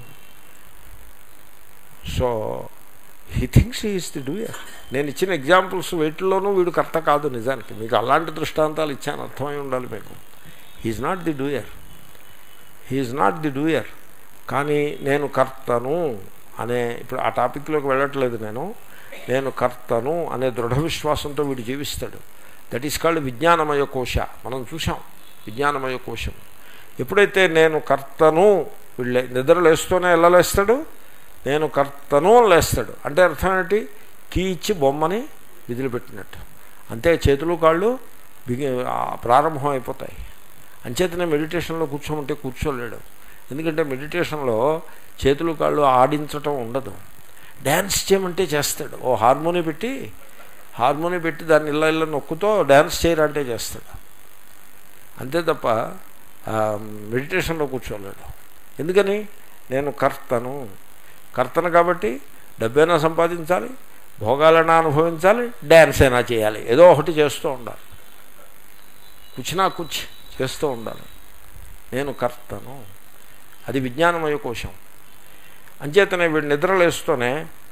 so he thinks is the doer నేను ఇచ్చిన ఎగ్జాంపుల్స్ వీటిల్లోనూ వీడు కర్త కాదు నిజానికి మీకు అలాంటి దృష్టాంతాలు ఇచ్చాను అర్థమై ఉండాలి మీకు he is not the doer he is not the doer కానీ నేను కర్తను అనే ఇప్పుడు ఆ టాపిక్లోకి వెళ్ళట్లేదు నేను నేను కర్తను అనే దృఢ విశ్వాసంతో వీడు జీవిస్తాడు దట్ ఈస్ కాల్డ్ విజ్ఞానమయ కోశ మనం చూసాం విజ్ఞానమయ కోశం ఎప్పుడైతే నేను కర్తను వీళ్ళే నిద్ర లేస్తూనే ఎలా లేస్తాడు నేను కర్తను అని లేస్తాడు అంటే అర్థం ఏంటి కీ ఇచ్చి బొమ్మని విదిలిపెట్టినట్టు అంతే చేతులు కాళ్ళు బిగి ఆ ప్రారంభం అయిపోతాయి అంచేతనే మెడిటేషన్లో కూర్చోమంటే కూర్చోలేడు ఎందుకంటే మెడిటేషన్లో చేతులు కాళ్ళు ఆడించటం ఉండదు డ్యాన్స్ చేయమంటే చేస్తాడు ఓ హార్మోని పెట్టి హార్మోని పెట్టి దాన్ని ఇళ్ళ ఇళ్ళ నొక్కుతో డ్యాన్స్ చేయరంటే చేస్తాడు అంతే తప్ప ఆ, మెడిటేషన్లో కూర్చోలేడు ఎందుకని నేను కర్తను కర్తను కాబట్టి డబ్బైనా సంపాదించాలి భోగాలైనా అనుభవించాలి డ్యాన్స్ అయినా చేయాలి ఏదో ఒకటి చేస్తూ ఉండాలి కూర్చున్నా కూర్చి చేస్తూ ఉండాలి నేను కర్తను అది విజ్ఞానమయ కోశం అంచేతనే వీడు నిద్రలేస్తూనే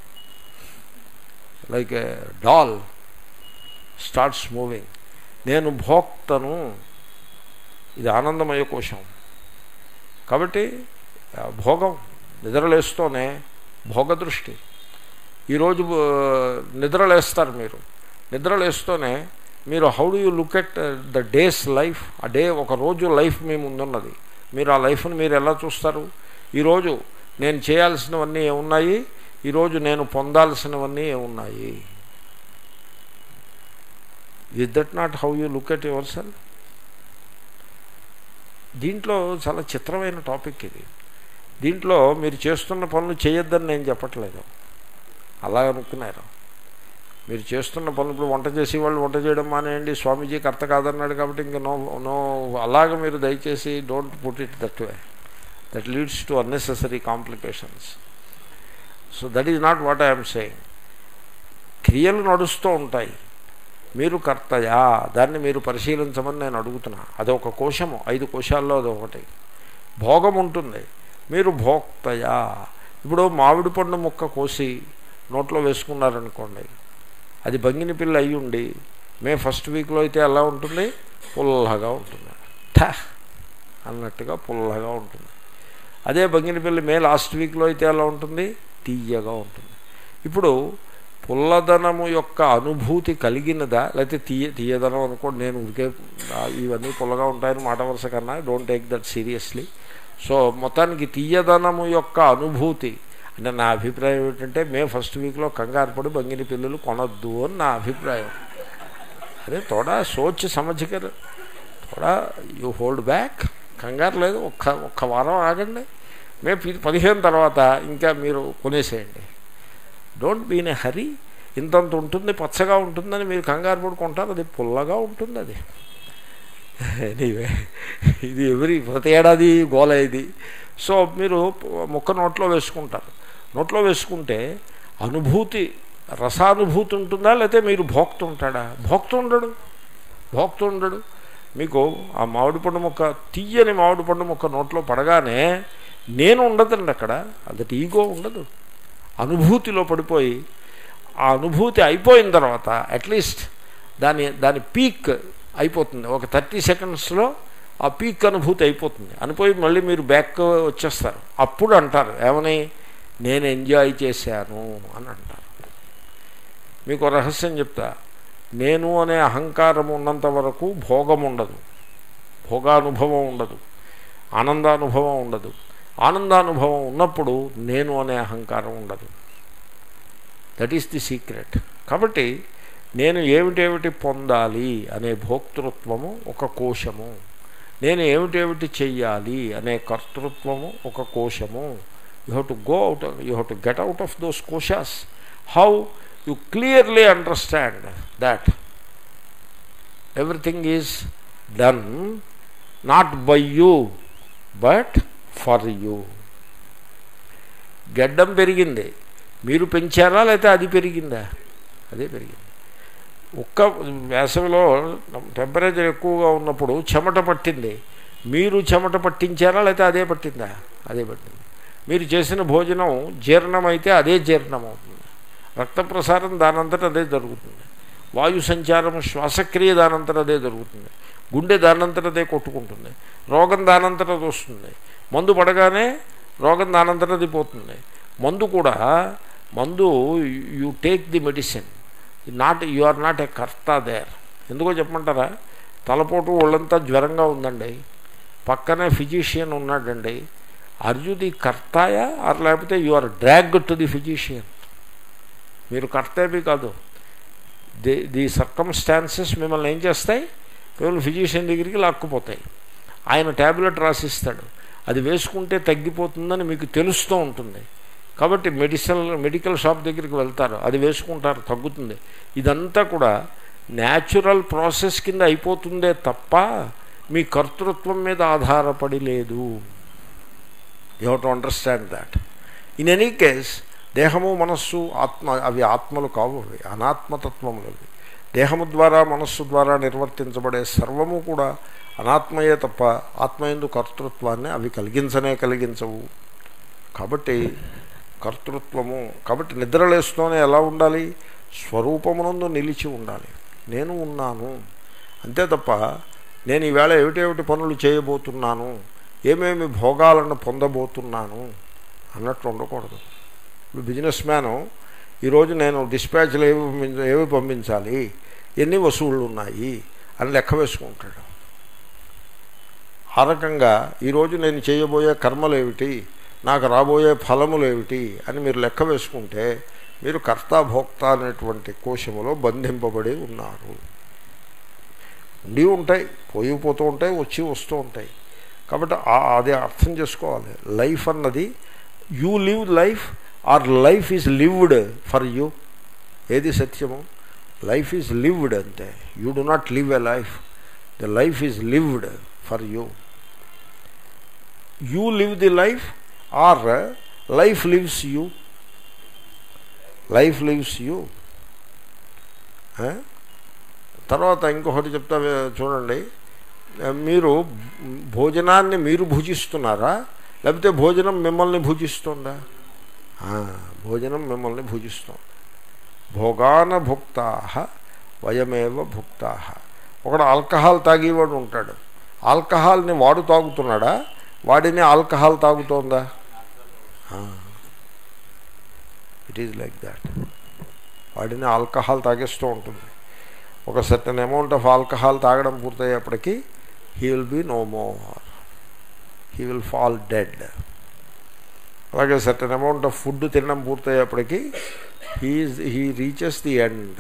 like a doll starts moving నేను భోక్తను ఇది ఆనందమయ కోశం కాబట్టి ఆ, భోగం నిద్రలేస్తూనే భోగదృష్టి ఈరోజు ఆ, నిద్రలేస్తారు మీరు నిద్రలేస్తూనే మీరు how do you look at the days life ఆ డే ఒక రోజు లైఫ్ మీ ముందున్నది మీరు ఆ లైఫ్ని మీరు ఎలా చూస్తారు ఈరోజు నేను చేయాల్సినవన్నీ ఏమున్నాయి ఈరోజు నేను పొందాల్సినవన్నీ ఏమున్నాయి is that not how you look at yourself దీంట్లో చాలా చిత్రమైన టాపిక్ ఇది దీంట్లో మీరు చేస్తున్న పనులు చేయొద్దని నేను చెప్పట్లేదు అలా అనుకున్నారు మీరు చేస్తున్న పనులు ఇప్పుడు వంట చేసి వాళ్ళు వంట చేయడం మానేయండి స్వామీజీ కర్త కాదన్నాడు కాబట్టి ఇంకా నో నో అలాగ మీరు దయచేసి don't put it that way that leads to unnecessary complications so that is not what I'm saying క్రియలు నడుస్తూ ఉంటాయి మీరు కర్తయా దాన్ని మీరు పరిశీలించమని నేను అడుగుతున్నా అదొక కోశము ఐదు కోశాల్లో అదొకటి భోగం ఉంటుంది మీరు భోక్తయా ఇప్పుడు మామిడి పండు ముక్క కోసి నోట్లో వేసుకున్నారనుకోండి అది బంగిని పిల్ల అయి ఉండి మే ఫస్ట్ వీక్లో అయితే ఎలా ఉంటుంది పుల్లగా ఉంటుంది ఠ అన్నట్టుగా పుల్లగా ఉంటుంది అదే బంగిని పిల్ల మే లాస్ట్ వీక్లో అయితే ఎలా ఉంటుంది తీయగా ఉంటుంది ఇప్పుడు పుల్లదనము యొక్క అనుభూతి కలిగినదా లేకపోతే తీయ తీయదనం అనుకోండి నేను ఉరికే ఆ, ఇవన్నీ పుల్లగా ఉంటాయని మాట వరుస కన్నా don't take that seriously so మొత్తానికి తీయదనము యొక్క అనుభూతి అంటే నా అభిప్రాయం ఏంటంటే మే ఫస్ట్ వీక్లో కంగారు పడి బంగిని పిల్లలు కొనొద్దు అని నా అభిప్రాయం అరే తోడా సోచ్ సమझकर తోడా యూ హోల్డ్ బ్యాక్ కంగారు లేదు ఒక్క ఒక్క వారం ఆగండి మే పి- పదిహేను తర్వాత ఇంకా మీరు కొనేసేయండి డోంట్ బీన్ ఏ హరీ ఇంతంత ఉంటుంది పచ్చగా ఉంటుందని మీరు కంగారు పడుకుంటారు అది పుల్లగా ఉంటుంది అది ఎనీవే ఇది ఎవరి ప్రతి ఏడాది గోల ఇది సో మీరు ముక్క నోట్లో వేసుకుంటారు నోట్లో వేసుకుంటే అనుభూతి రసానుభూతి ఉంటుందా లేకపోతే మీరు భోక్త ఉంటాడా భోక్త ఉండడు భోక్త ఉండడు మీకు ఆ మామిడి పండు మొక్క తీయని మామిడి పండు మొక్క నోట్లో పడగానే నేను ఉండదండి అక్కడ అదటి ఈగో ఉండదు అనుభూతిలో పడిపోయి ఆ అనుభూతి అయిపోయిన తర్వాత అట్లీస్ట్ దాని దాని పీక్ అయిపోతుంది ఒక థర్టీ సెకండ్స్లో ఆ పీక్ అనుభూతి అయిపోతుంది అనిపోయి మళ్ళీ మీరు బ్యాక్ వచ్చేస్తారు అప్పుడు అంటారు ఏమని నేను ఎంజాయ్ చేశాను అని అంటారు మీకు ఒక రహస్యం చెప్తా నేను అనే అహంకారం ఉన్నంత వరకు భోగం ఉండదు భోగానుభవం ఉండదు ఆనందానుభవం ఉండదు ఆనందానుభవం ఉన్నప్పుడు నేను అనే అహంకారం ఉండదు దట్ ఈస్ ది సీక్రెట్ కాబట్టి నేను ఏమిటేమిటి పొందాలి అనే భోక్తృత్వము ఒక కోశము నేను ఏమిటేమిటి చెయ్యాలి అనే కర్తృత్వము ఒక కోశము you have to go out you have to get out of those కోశాస్ how you clearly understand that everything is done not by you but for you గడ్డం పెరిగింది మీరు పెంచారా లేకపోతే అది పెరిగిందా అదే పెరిగింది ఒక్క వేసవిలో టెంపరేచర్ ఎక్కువగా ఉన్నప్పుడు చెమట పట్టింది మీరు చెమట పట్టించారా లేకపోతే అదే పట్టిందా అదే పట్టింది మీరు చేసిన భోజనం జీర్ణమైతే అదే జీర్ణం అవుతుంది రక్త ప్రసారం దానంతట అదే జరుగుతుంది వాయు సంచారం శ్వాసక్రియ దానంతట అదే జరుగుతుంది గుండె దానంతట అదే కొట్టుకుంటుంది రోగం దానంతట అది వస్తుంది మందు పడగానే రోగం దానంతట అది పోతుంది మందు కూడా మందు you take the medicine not you are not a కర్త దేర్ ఎందుకో చెప్పమంటారా తలపోటు ఒళ్ళంతా జ్వరంగా ఉందండి పక్కనే ఫిజిషియన్ ఉన్నాడండి ఆర్ యు ది కర్తాయా ఆర్ లేకపోతే you are drag to the physician మీరు కర్తేమీ కాదు ది ది సర్కమ్స్టాన్సెస్ మిమ్మల్ని ఏం చేస్తాయి కేవలం ఫిజిషియన్ దగ్గరికి లాక్కుపోతాయి ఆయన ట్యాబ్లెట్ రాసిస్తాడు అది వేసుకుంటే తగ్గిపోతుందని మీకు తెలుస్తూ ఉంటుంది కాబట్టి మెడిసిన్ మెడికల్ షాప్ దగ్గరికి వెళ్తారు అది వేసుకుంటారు తగ్గుతుంది ఇదంతా కూడా న్యాచురల్ ప్రాసెస్ కింద అయిపోతుందే తప్ప మీ కర్తృత్వం మీద ఆధారపడి లేదు you have to understand that in any case దేహము మనస్సు ఆత్మ అవి ఆత్మలు కావు అవి అనాత్మతత్వములు అవి దేహము ద్వారా మనస్సు ద్వారా నిర్వర్తించబడే సర్వము కూడా అనాత్మయే తప్ప ఆత్మయందు కర్తృత్వాన్ని అవి కలిగించనే కలిగించవు కాబట్టి కర్తృత్వము కాబట్టి నిద్రలేస్తూనే ఎలా ఉండాలి స్వరూపమునందు నిలిచి ఉండాలి నేను ఉన్నాను అంతే తప్ప నేను ఈవేళ ఏమిటేమిటి పనులు చేయబోతున్నాను ఏమేమి భోగాలను పొందబోతున్నాను అన్నట్లు ఉండకూడదు ఇప్పుడు బిజినెస్ మ్యాను ఈరోజు నేను డిస్పాచ్లు ఏవి పంపించ- ఏవి పంపించాలి ఎన్ని వసూళ్ళు ఉన్నాయి అని లెక్క వేసుకుంటాడు ఆ రకంగా ఈరోజు నేను చేయబోయే కర్మలు ఏమిటి నాకు రాబోయే ఫలములు ఏమిటి అని మీరు లెక్క వేసుకుంటే మీరు కర్తాభోక్త అనేటువంటి కోశములో బంధింపబడి ఉన్నారు ఉండి ఉంటాయి పోయి పోతూ ఉంటాయి వచ్చి వస్తూ ఉంటాయి కాబట్టి ఆ- అది అర్థం చేసుకోవాలి లైఫ్ అన్నది you live life or life is lived for you ఏది సత్యము లైఫ్ ఈజ్ లివ్డ్ అంతే you do not live a life the life is lived for you you live the life or life lives you life lives you తర్వాత ఇంకొకటి చెప్తా చూడండి మీరు భోజనాన్ని మీరు భుజిస్తున్నారా లేకపోతే భోజనం మిమ్మల్ని భుజిస్తుందా ఆ, భోజనం మిమ్మల్ని భుజిస్తుంది భోగాన భుక్తా వయమేవ భుక్తా ఒకడు ఆల్కహాల్ తాగేవాడు ఉంటాడు ఆల్కహాల్ని వాడు తాగుతున్నాడా వాడిని ఆల్కహాల్ తాగుతోందా ఇట్ ఈజ్ లైక్ దాట్ వాడిని ఆల్కహాల్ తాగేస్తూ ఉంటుంది ఒక సర్టన్ అమౌంట్ ఆఫ్ ఆల్కహాల్ తాగడం పూర్తయ్యేప్పటికీ he will be no more he will fall dead అలాగే సర్టన్ అమౌంట్ ఆఫ్ ఫుడ్ తినడం పూర్తయ్యేప్పటికీ he is he reaches the end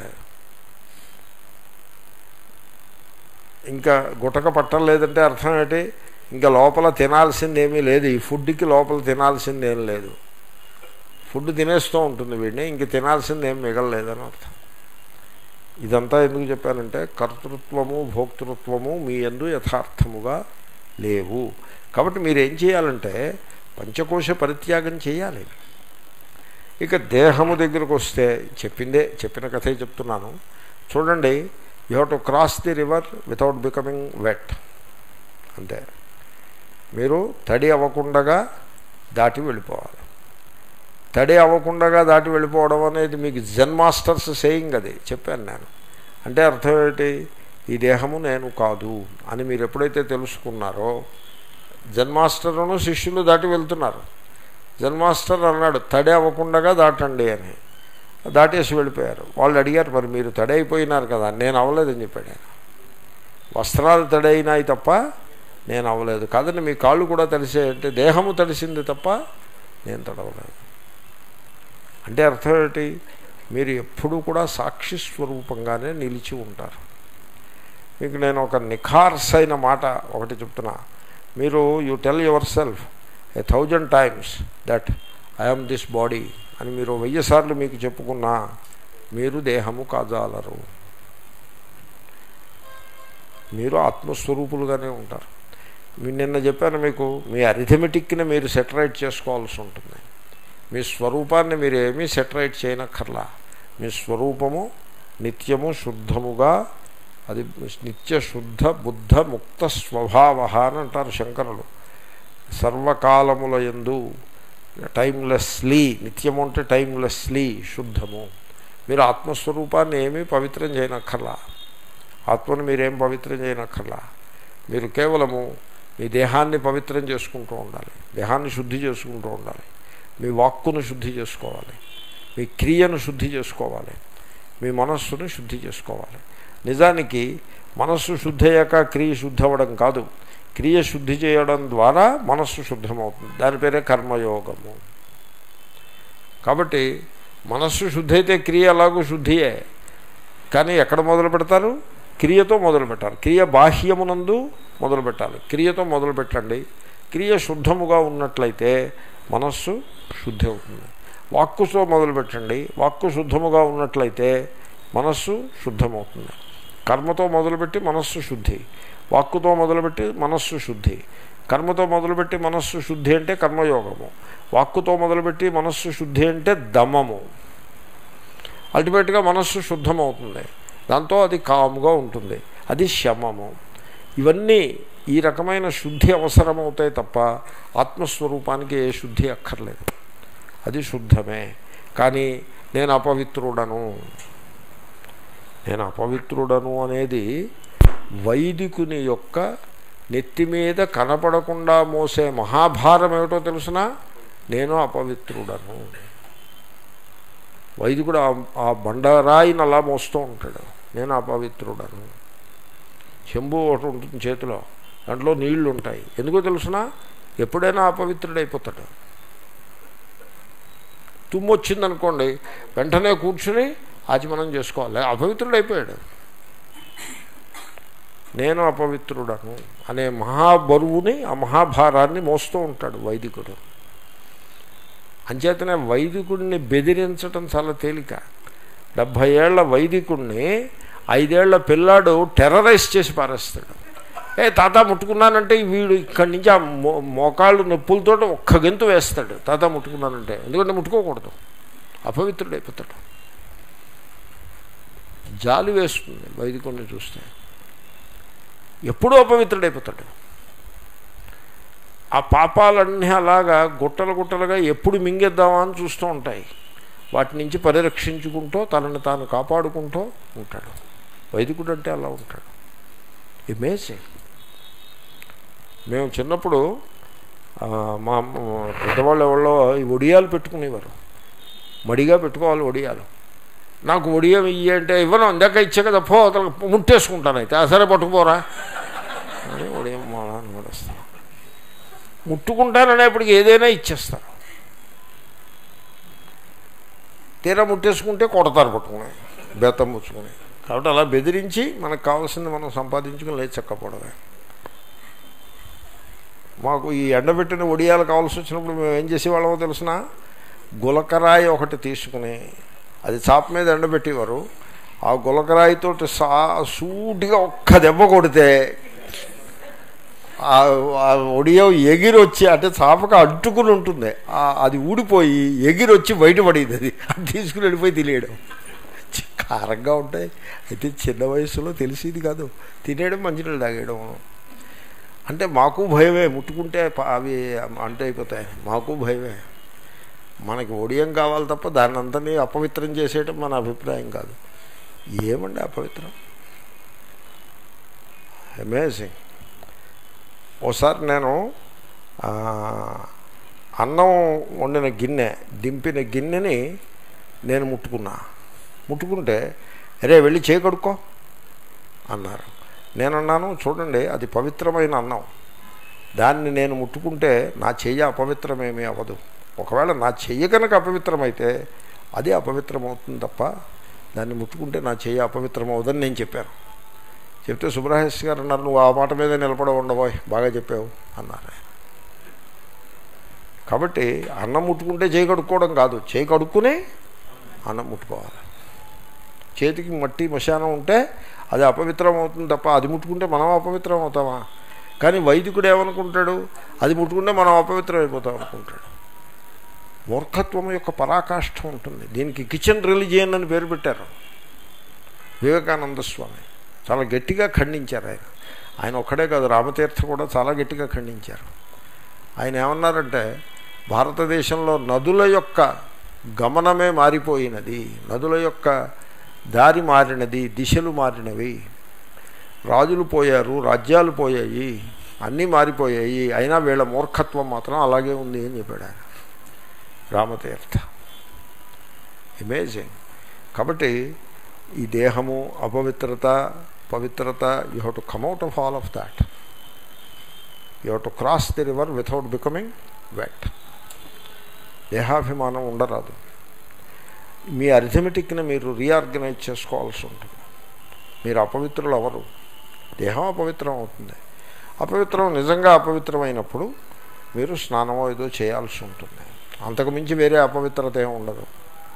ఇంకా గుటక పట్టలేదంటే అర్థం ఏంటి ఇంకా లోపల తినాల్సింది ఏమీ లేదు ఈ ఫుడ్కి లోపల తినాల్సింది ఏం లేదు ఫుడ్ తినేస్తూ ఉంటుంది వీడిని ఇంక తినాల్సింది ఏం మిగలలేదని అర్థం ఇదంతా ఎందుకు చెప్పానంటే కర్తృత్వము భోక్తృత్వము మీ ఎందు యథార్థముగా లేవు కాబట్టి మీరు ఏం చేయాలంటే పంచకోశ పరిత్యాగం చేయాలి ఇక దేహము దగ్గరకు వస్తే చెప్పిందే చెప్పిన కథే చెప్తున్నాను చూడండి you have to cross the river without becoming wet అంతే మీరు తడి అవ్వకుండగా దాటి వెళ్ళిపోవాలి తడి అవ్వకుండగా దాటి వెళ్ళిపోవడం అనేది మీకు జెన్ మాస్టర్స్ సేయింగ్ అది చెప్పాను నేను అంటే అర్థం ఏంటి ఈ దేహము నేను కాదు అని మీరు ఎప్పుడైతే తెలుసుకున్నారో జన్మాస్టర్ను శిష్యులు దాటి వెళ్తున్నారు జన్మాస్టర్ అన్నాడు తడి అవ్వకుండగా దాటండి అని దాటేసి వెళ్ళిపోయారు వాళ్ళు అడిగారు మరి మీరు తడి అయిపోయినారు కదా నేను అవ్వలేదని చెప్పాడు ఆయన వస్త్రాలు తడైనాయి తప్ప నేను అవ్వలేదు కాదండి మీ కాళ్ళు కూడా తడిసే అంటే దేహము తడిసింది తప్ప నేను తడవలేదు అంటే అర్థం ఏంటి మీరు ఎప్పుడూ కూడా సాక్షి స్వరూపంగానే నిలిచి ఉంటారు మీకు నేను ఒక నిఖార్స్ అయిన మాట ఒకటి చెప్తున్నా మీరు you tell yourself a thousand times that I'm this body అని మీరు వెయ్యి సార్లు మీకు చెప్పుకున్నా మీరు దేహము కాజాలరు మీరు ఆత్మస్వరూపులుగానే ఉంటారు మీ- నిన్న చెప్పాను మీకు మీ అరిథమెటిక్ని మీరు సెటరైట్ చేసుకోవాల్సి ఉంటుంది మీ స్వరూపాన్ని మీరు ఏమీ సెటరైట్ చేయనక్కర్లా మీ స్వరూపము నిత్యము శుద్ధముగా అది నిత్య శుద్ధ బుద్ధ ముక్త స్వభావ అని అంటారు శంకరులు సర్వకాలముల ఎందు టైమ్లెస్లీ నిత్యము అంటే టైమ్లెస్లీ శుద్ధము మీరు ఆత్మస్వరూపాన్ని ఏమీ పవిత్రం చేయనక్కర్లా ఆత్మను మీరేం పవిత్రం చేయనక్కర్లా మీరు కేవలము మీ దేహాన్ని పవిత్రం చేసుకుంటూ ఉండాలి దేహాన్ని శుద్ధి చేసుకుంటూ ఉండాలి మీ వాక్కును శుద్ధి చేసుకోవాలి మీ క్రియను శుద్ధి చేసుకోవాలి మీ మనస్సును శుద్ధి చేసుకోవాలి నిజానికి మనస్సు శుద్ధి అయ్యాక క్రియ శుద్ధి అవ్వడం కాదు క్రియ శుద్ధి చేయడం ద్వారా మనస్సు శుద్ధమవుతుంది దాని పేరే కర్మయోగము కాబట్టి మనస్సు శుద్ధి అయితే క్రియ ఎలాగూ శుద్ధియే కానీ ఎక్కడ మొదలు పెడతారు క్రియతో మొదలు పెట్టాలి క్రియ బాహ్యమునందు మొదలు పెట్టాలి క్రియతో మొదలు పెట్టండి క్రియ శుద్ధముగా ఉన్నట్లయితే మనస్సు శుద్ధి అవుతుంది వాక్కుతో మొదలు పెట్టండి వాక్కు శుద్ధముగా ఉన్నట్లయితే మనస్సు శుద్ధమవుతుంది కర్మతో మొదలుపెట్టి మనస్సు శుద్ధి వాక్కుతో మొదలుపెట్టి మనస్సు శుద్ధి కర్మతో మొదలుపెట్టి మనస్సు శుద్ధి అంటే కర్మయోగము వాక్కుతో మొదలుపెట్టి మనస్సు శుద్ధి అంటే దమము అల్టిమేట్గా మనస్సు శుద్ధమవుతుంది దాంతో అది కాముగా ఉంటుంది అది శమము ఇవన్నీ ఈ రకమైన శుద్ధి అవసరమవుతాయి తప్ప ఆత్మస్వరూపానికి ఏ శుద్ధి అక్కర్లేదు అది శుద్ధమే కానీ నేను అపవిత్రుడను నేను అపవిత్రుడను అనేది వైదికుని యొక్క నెత్తి మీద కనపడకుండా మోసే మహాభారం ఏమిటో తెలుసునా నేను అపవిత్రుడను వైదికుడు ఆ- ఆ బండరాయిని అలా మోస్తూ ఉంటాడు నేను అపవిత్రుడను చెంబు ఒకటి ఉంటుంది చేతిలో దాంట్లో నీళ్లు ఉంటాయి ఎందుకో తెలుసునా ఎప్పుడైనా అపవిత్రుడైపోతాడు తుమ్ము వచ్చిందనుకోండి వెంటనే కూర్చుని ఆచమనం చేసుకోవాలి అపవిత్రుడైపోయాడు నేను అపవిత్రుడను అనే మహాబరువుని ఆ మహాభారాన్ని మోస్తూ ఉంటాడు వైదికుడు అంచేతనే వైదికుడిని బెదిరించటం చాలా తేలిక డెబ్భై ఏళ్ల వైదికుడిని ఐదేళ్ల పిల్లాడు టెర్రరైజ్ చేసి పారేస్తాడు ఏ తాత ముట్టుకున్నానంటే వీడు ఇక్కడి నుంచి ఆ మో మోకాళ్ళు నొప్పులతో ఒక్క గెంతు వేస్తాడు తాత ముట్టుకున్నానంటే ఎందుకంటే ముట్టుకోకూడదు అపవిత్రుడైపోతాడు జాలి వేస్తుంది వైదికుడిని చూస్తే ఎప్పుడూ అపవిత్రుడైపోతాడు ఆ పాపాలన్నీ అలాగా గుట్టలు గుట్టలుగా ఎప్పుడు మింగేద్దామా అని చూస్తూ ఉంటాయి వాటి నుంచి పరిరక్షించుకుంటూ తనని తాను కాపాడుకుంటూ ఉంటాడు వైదికుడు అంటే అలా ఉంటాడు ఇమేజింగ్ మేము చిన్నప్పుడు ఆ, మా మా పెద్దవాళ్ళు ఎవరో ఈ ఒడియాలు పెట్టుకునేవారు మడిగా పెట్టుకోవాలి ఒడియాలు నాకు ఒడియం ఇయ్యి అంటే ఇవ్వను ఇందాక ఇచ్చే కదా పో అతను ముట్టేసుకుంటాను అయితే "ఆ, సరే పట్టుకుపోరా అని ఒడియం మా నాన్న పడేస్తాను ముట్టుకుంటాననేప్పటికి ఏదైనా ఇచ్చేస్తారు తీరా ముట్టేసుకుంటే కొడతారు పట్టుకుని బెత్తం పుచ్చుకుని కాబట్టి అలా బెదిరించి మనకు కావాల్సింది మనం సంపాదించుకుని లేచి చక్కపోవడమే మాకు ఈ ఎండబెట్టిన ఒడియాలు కావాల్సి వచ్చినప్పుడు మేము ఏం చేసేవాళ్ళమో తెలిసిన గులకరాయి ఒకటి తీసుకుని అది చాప మీద ఎండబెట్టేవారు ఆ గులకరాయితో సా సూటిగా ఒక్క దెబ్బ కొడితే ఆ ఆ ఒడియం ఎగిరొచ్చి అంటే చాపక అడ్డుకుని ఉంటుంది ఆ- అది ఊడిపోయి ఎగిరొచ్చి బయటపడేది అది అది తీసుకుని వెళ్ళిపోయి తినేయడం చి- కారంగా ఉంటాయి అయితే చిన్న వయసులో తెలిసేది కాదు తినేయడం మంచినీళ్ళు తాగేయడం అంటే మాకు భయమే ముట్టుకుంటే ప- అవి అంటే అయిపోతాయి మాకు భయమే మనకి ఒడియం కావాలి తప్ప దాన్ని అంతని అపవిత్రం చేసేయటం మన అభిప్రాయం కాదు ఏమండి అపవిత్రం అమేజింగ్ ఓసారి నేను ఆ, అన్నం వండిన గిన్నె దింపిన గిన్నెని నేను ముట్టుకున్నా ముట్టుకుంటే అరే వెళ్ళి చేయి కడుక్కో అన్నారు నేనన్నాను చూడండి అది పవిత్రమైన అన్నం దాన్ని నేను ముట్టుకుంటే నా చెయ్యి అపవిత్రమేమీ అవ్వదు ఒకవేళ నా చెయ్యి కనుక అపవిత్రమైతే అది అపవిత్రమవుతుంది తప్ప దాన్ని ముట్టుకుంటే నా చెయ్యి అపవిత్రం అవ్వదని నేను చెప్పాను చెప్తే సుబ్రహ్మణ్య గారు అన్నారు నువ్వు ఆ మాట మీద నిలబడ ఉండబోయ్ బాగా చెప్పావు అన్నారు ఆయన. కాబట్టి అన్నం ముట్టుకుంటే చేయి కడుక్కోవడం కాదు చేయి కడుక్కునే అన్నం ముట్టుకోవాలి చేతికి మట్టి మశానం ఉంటే అది అపవిత్రం అవుతుంది తప్ప అది ముట్టుకుంటే మనం అపవిత్రం అవుతామా కానీ వైదికుడు ఏమనుకుంటాడు అది ముట్టుకుంటే మనం అపవిత్రం అయిపోతాం అనుకుంటాడు మూర్ఖత్వం యొక్క పరాకాష్ఠ ఉంటుంది దీనికి కిచెన్ రిలిజియన్ అని పేరు పెట్టారు వివేకానంద స్వామి చాలా గట్టిగా ఖండించారు ఆయన ఆయన ఒక్కడే కాదు రామతీర్థ కూడా చాలా గట్టిగా ఖండించారు ఆయన ఏమన్నారంటే భారతదేశంలో నదుల యొక్క గమనమే మారిపోయినది నదుల యొక్క దారి మారినది దిశలు మారినవి రాజులు పోయారు రాజ్యాలు పోయాయి అన్నీ మారిపోయాయి అయినా వీళ్ళ మూర్ఖత్వం మాత్రం అలాగే ఉంది అని చెప్పాడు ఆయన రామతీర్థ ఇమేజింగ్ కాబట్టి ఈ దేహము అపవిత్రత పవిత్రత you have to come out of all of that you have to cross the river without becoming wet దేహాభిమానం ఉండరాదు మీ అరిథమెటిక్ని మీరు రీఆర్గనైజ్ చేసుకోవాల్సి ఉంటుంది మీరు అపవిత్రులు అవరు దేహం అపవిత్రం అవుతుంది అపవిత్రం నిజంగా అపవిత్రమైనప్పుడు మీరు స్నానమో ఏదో చేయాల్సి ఉంటుంది అంతకుమించి వేరే అపవిత్రత ఏమి ఉండదు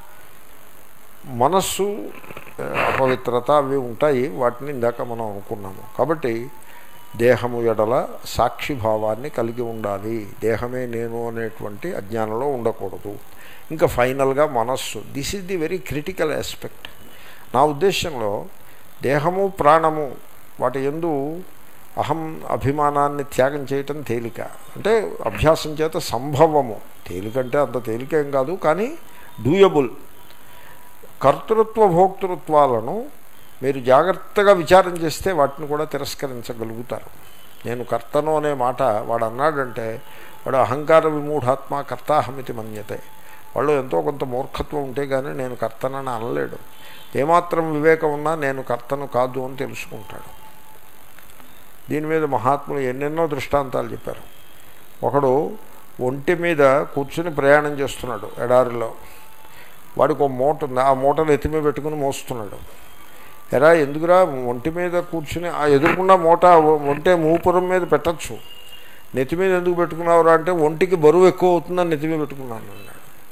మనస్సు ఆ, అపవిత్రత అవి ఉంటాయి వాటిని ఇందాక మనం అనుకున్నాము కాబట్టి దేహము ఎడల సాక్షిభావాన్ని కలిగి ఉండాలి దేహమే నేను అనేటువంటి అజ్ఞానంలో ఉండకూడదు ఇంకా ఫైనల్గా మనస్సు this is the very critical aspect నా ఉద్దేశంలో దేహము ప్రాణము వాటి ఎందు అహం అభిమానాన్ని త్యాగం చేయటం తేలిక అంటే అభ్యాసం చేత సంభవము తేలికంటే అంత తేలికేం కాదు కానీ డూయబుల్ కర్తృత్వ భోక్తృత్వాలను మీరు జాగ్రత్తగా విచారం చేస్తే వాటిని కూడా తిరస్కరించగలుగుతారు నేను కర్తను అనే మాట వాడు అన్నాడంటే వాడు అహంకార విమూఢాత్మ కర్తాహమితి మన్యతే వాళ్ళు ఎంతో కొంత మూర్ఖత్వం ఉంటే కానీ నేను కర్తనని అనలేడు ఏమాత్రం వివేకం ఉన్నా నేను కర్తను కాదు అని తెలుసుకుంటాడు దీని మీద మహాత్ములు ఎన్నెన్నో దృష్టాంతాలు చెప్పారు ఒకడు ఒంటి మీద కూర్చుని ప్రయాణం చేస్తున్నాడు ఎడారిలో వాడికి ఒక మూట ఉంది ఆ మూటను ఎత్తిమీ పెట్టుకుని మోస్తున్నాడు ఎరా ఎందుకురా ఒంటి మీద కూర్చుని ఆ ఎదురుకుండా మూట ఒంటే మూపురం మీద పెట్టచ్చు నెత్తి మీద ఎందుకు పెట్టుకున్నావురా అంటే ఒంటికి బరువు ఎక్కువ అవుతుందని నెత్తి మీద పెట్టుకున్నాను అన్నాడు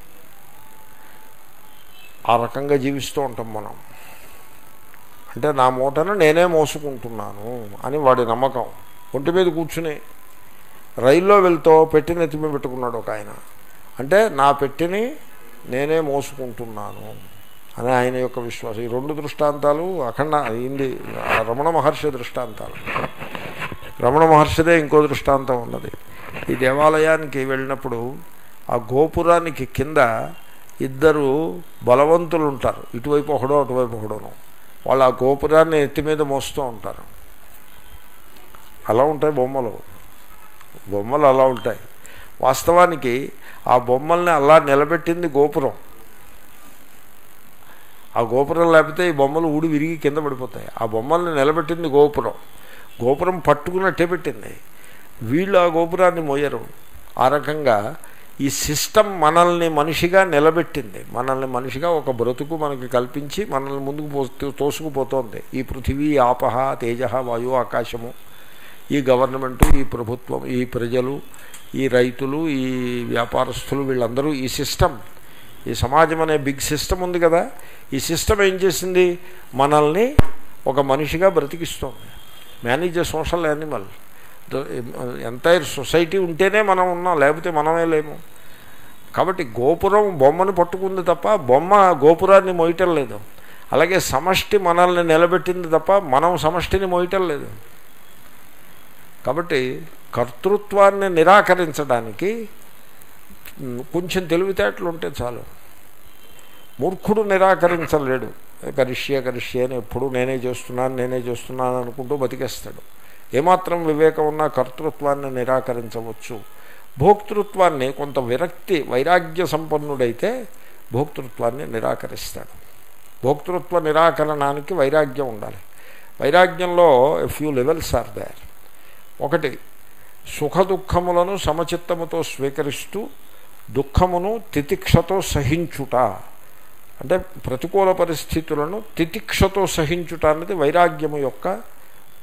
ఆ రకంగా జీవిస్తూ ఉంటాం మనం అంటే నా మూటను నేనే మోసుకుంటున్నాను అని వాడి నమ్మకం ఒంటి మీద కూర్చుని రైల్లో వెళ్తూ పెట్టిన ఎత్తి మీద పెట్టుకున్నాడు ఒక ఆయన అంటే నా పెట్టిని నేనే మోసుకుంటున్నాను అని ఆయన యొక్క విశ్వాసం ఈ రెండు దృష్టాంతాలు అఖండ అయింది రమణ మహర్షి దృష్టాంతాలు రమణ మహర్షిదే ఇంకో దృష్టాంతం ఉన్నది ఈ దేవాలయానికి వెళ్ళినప్పుడు ఆ గోపురానికి కింద ఇద్దరు బలవంతులు ఉంటారు ఇటువైపు ఒకడో అటువైపు ఒకడోను వాళ్ళు ఆ గోపురాన్ని ఎత్తి మీద మోస్తూ ఉంటారు అలా ఉంటాయి బొమ్మలు బొమ్మలు అలా ఉంటాయి వాస్తవానికి ఆ బొమ్మల్ని అలా నిలబెట్టింది గోపురం ఆ గోపురం లేకపోతే ఈ బొమ్మలు ఊడి విరిగి కింద పడిపోతాయి ఆ బొమ్మల్ని నిలబెట్టింది గోపురం గోపురం పట్టుకున్నట్టే పెట్టింది వీళ్ళు ఆ గోపురాన్ని మోయరు ఆ రకంగా ఈ సిస్టమ్ మనల్ని మనిషిగా నిలబెట్టింది మనల్ని మనిషిగా ఒక బ్రతుకు మనకి కల్పించి మనల్ని ముందుకు పో తోసుకుపోతోంది ఈ పృథివీ ఆపహ తేజ వాయు ఆకాశము ఈ గవర్నమెంటు ఈ ప్రభుత్వం ఈ ప్రజలు ఈ రైతులు ఈ వ్యాపారస్తులు వీళ్ళందరూ ఈ సిస్టమ్ ఈ సమాజం అనే బిగ్ సిస్టమ్ ఉంది కదా ఈ సిస్టమ్ ఏం చేసింది మనల్ని ఒక మనిషిగా బ్రతికిస్తోంది manage social animal entire society ఉంటేనే మనం ఉన్నాం లేకపోతే మనమే లేము కాబట్టి గోపురం బొమ్మను పట్టుకుంది తప్ప బొమ్మ గోపురాన్ని మోయటం లేదు అలాగే సమష్టి మనల్ని నిలబెట్టింది తప్ప మనం సమష్టిని మోయటం లేదు కాబట్టి కర్తృత్వాన్ని నిరాకరించడానికి కొంచెం తెలివితేటలు ఉంటే చాలు మూర్ఖుడు నిరాకరించలేడు కరిష్యే కరిష్యే అని ఎప్పుడు నేనే చేస్తున్నాను నేనే చేస్తున్నాను అనుకుంటూ బతికేస్తాడు ఏమాత్రం వివేకం ఉన్న కర్తృత్వాన్ని నిరాకరించవచ్చు భోక్తృత్వాన్ని కొంత విరక్తి వైరాగ్య సంపన్నుడైతే భోక్తృత్వాన్ని నిరాకరిస్తాడు భోక్తృత్వ నిరాకరణానికి వైరాగ్యం ఉండాలి వైరాగ్యంలో ఫ్యూ లెవెల్స్ ఆర్ దేర్ ఒకటి సుఖ దుఃఖములను సమచిత్తముతో స్వీకరిస్తూ దుఃఖమును తితిక్షతో సహించుట అంటే ప్రతికూల పరిస్థితులను తితిక్షతో సహించుట అన్నది వైరాగ్యము యొక్క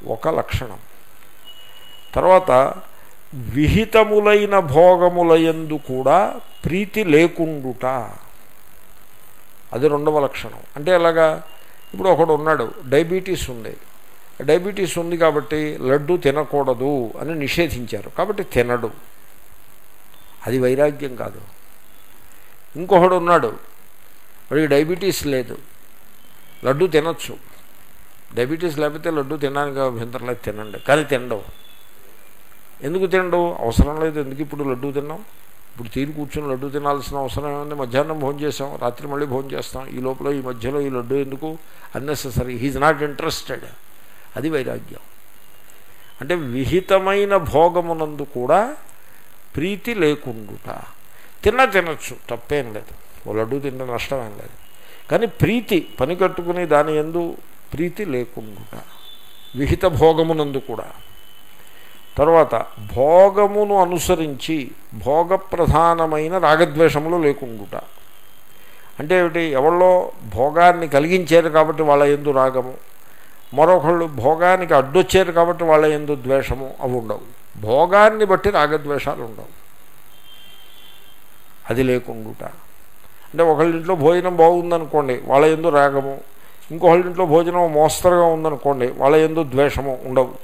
ఒక లక్షణం తర్వాత విహితములైన భోగములయందు కూడా ప్రీతి లేకుండుట అది రెండవ లక్షణం అంటే ఎలాగా ఇప్పుడు ఒకడు ఉన్నాడు డయాబెటీస్ ఉంది డయాబెటీస్ ఉంది కాబట్టి లడ్డు తినకూడదు అని నిషేధించారు కాబట్టి తినడు అది వైరాగ్యం కాదు ఇంకొకడు ఉన్నాడు వాడికి డయాబెటీస్ లేదు లడ్డు తినచ్చు డయాబెటీస్ లేకపోతే లడ్డు తినడానికి అభ్యంతరం లేదు తినండి కానీ తినడం ఎందుకు తినడం అవసరం లేదు ఎందుకు ఇప్పుడు లడ్డు తిన్నాం ఇప్పుడు తీరు కూర్చొని లడ్డు తినాల్సిన అవసరం ఏముంది మధ్యాహ్నం భోజనం చేసాం రాత్రి మళ్ళీ భోజనం చేస్తాం ఈ లోపల ఈ మధ్యలో ఈ లడ్డు ఎందుకు అన్నెసెసరీ హీజ్ నాట్ ఇంట్రెస్టెడ్ అది వైరాగ్యం అంటే విహితమైన భోగమునందు కూడా ప్రీతి లేకుండుట తిన్న తినచ్చు తప్పేం లేదు ఓ లడ్డు తిన్న నష్టమేం లేదు కానీ ప్రీతి పని కట్టుకుని దాని ఎందు ప్రీతి లేకుండుట విహిత భోగమునందు కూడా తర్వాత భోగమును అనుసరించి భోగప్రధానమైన రాగద్వేషములు లేకుండుట అంటే ఏమిటి ఎవరో భోగాన్ని కలిగించారు కాబట్టి వాళ్ళ ఎందు రాగము మరొకళ్ళు భోగానికి అడ్డొచ్చారు కాబట్టి వాళ్ళ ఎందు ద్వేషము అవి ఉండవు భోగాన్ని బట్టి రాగద్వేషాలు ఉండవు అది లేకుండుట అంటే ఒకళ్ళ ఇంట్లో భోజనం బాగుందనుకోండి వాళ్ళ ఎందు రాగము ఇంకొకళ్ళ ఇంట్లో భోజనం మోస్తరుగా ఉందనుకోండి వాళ్ళ ఎందు ద్వేషము ఉండవు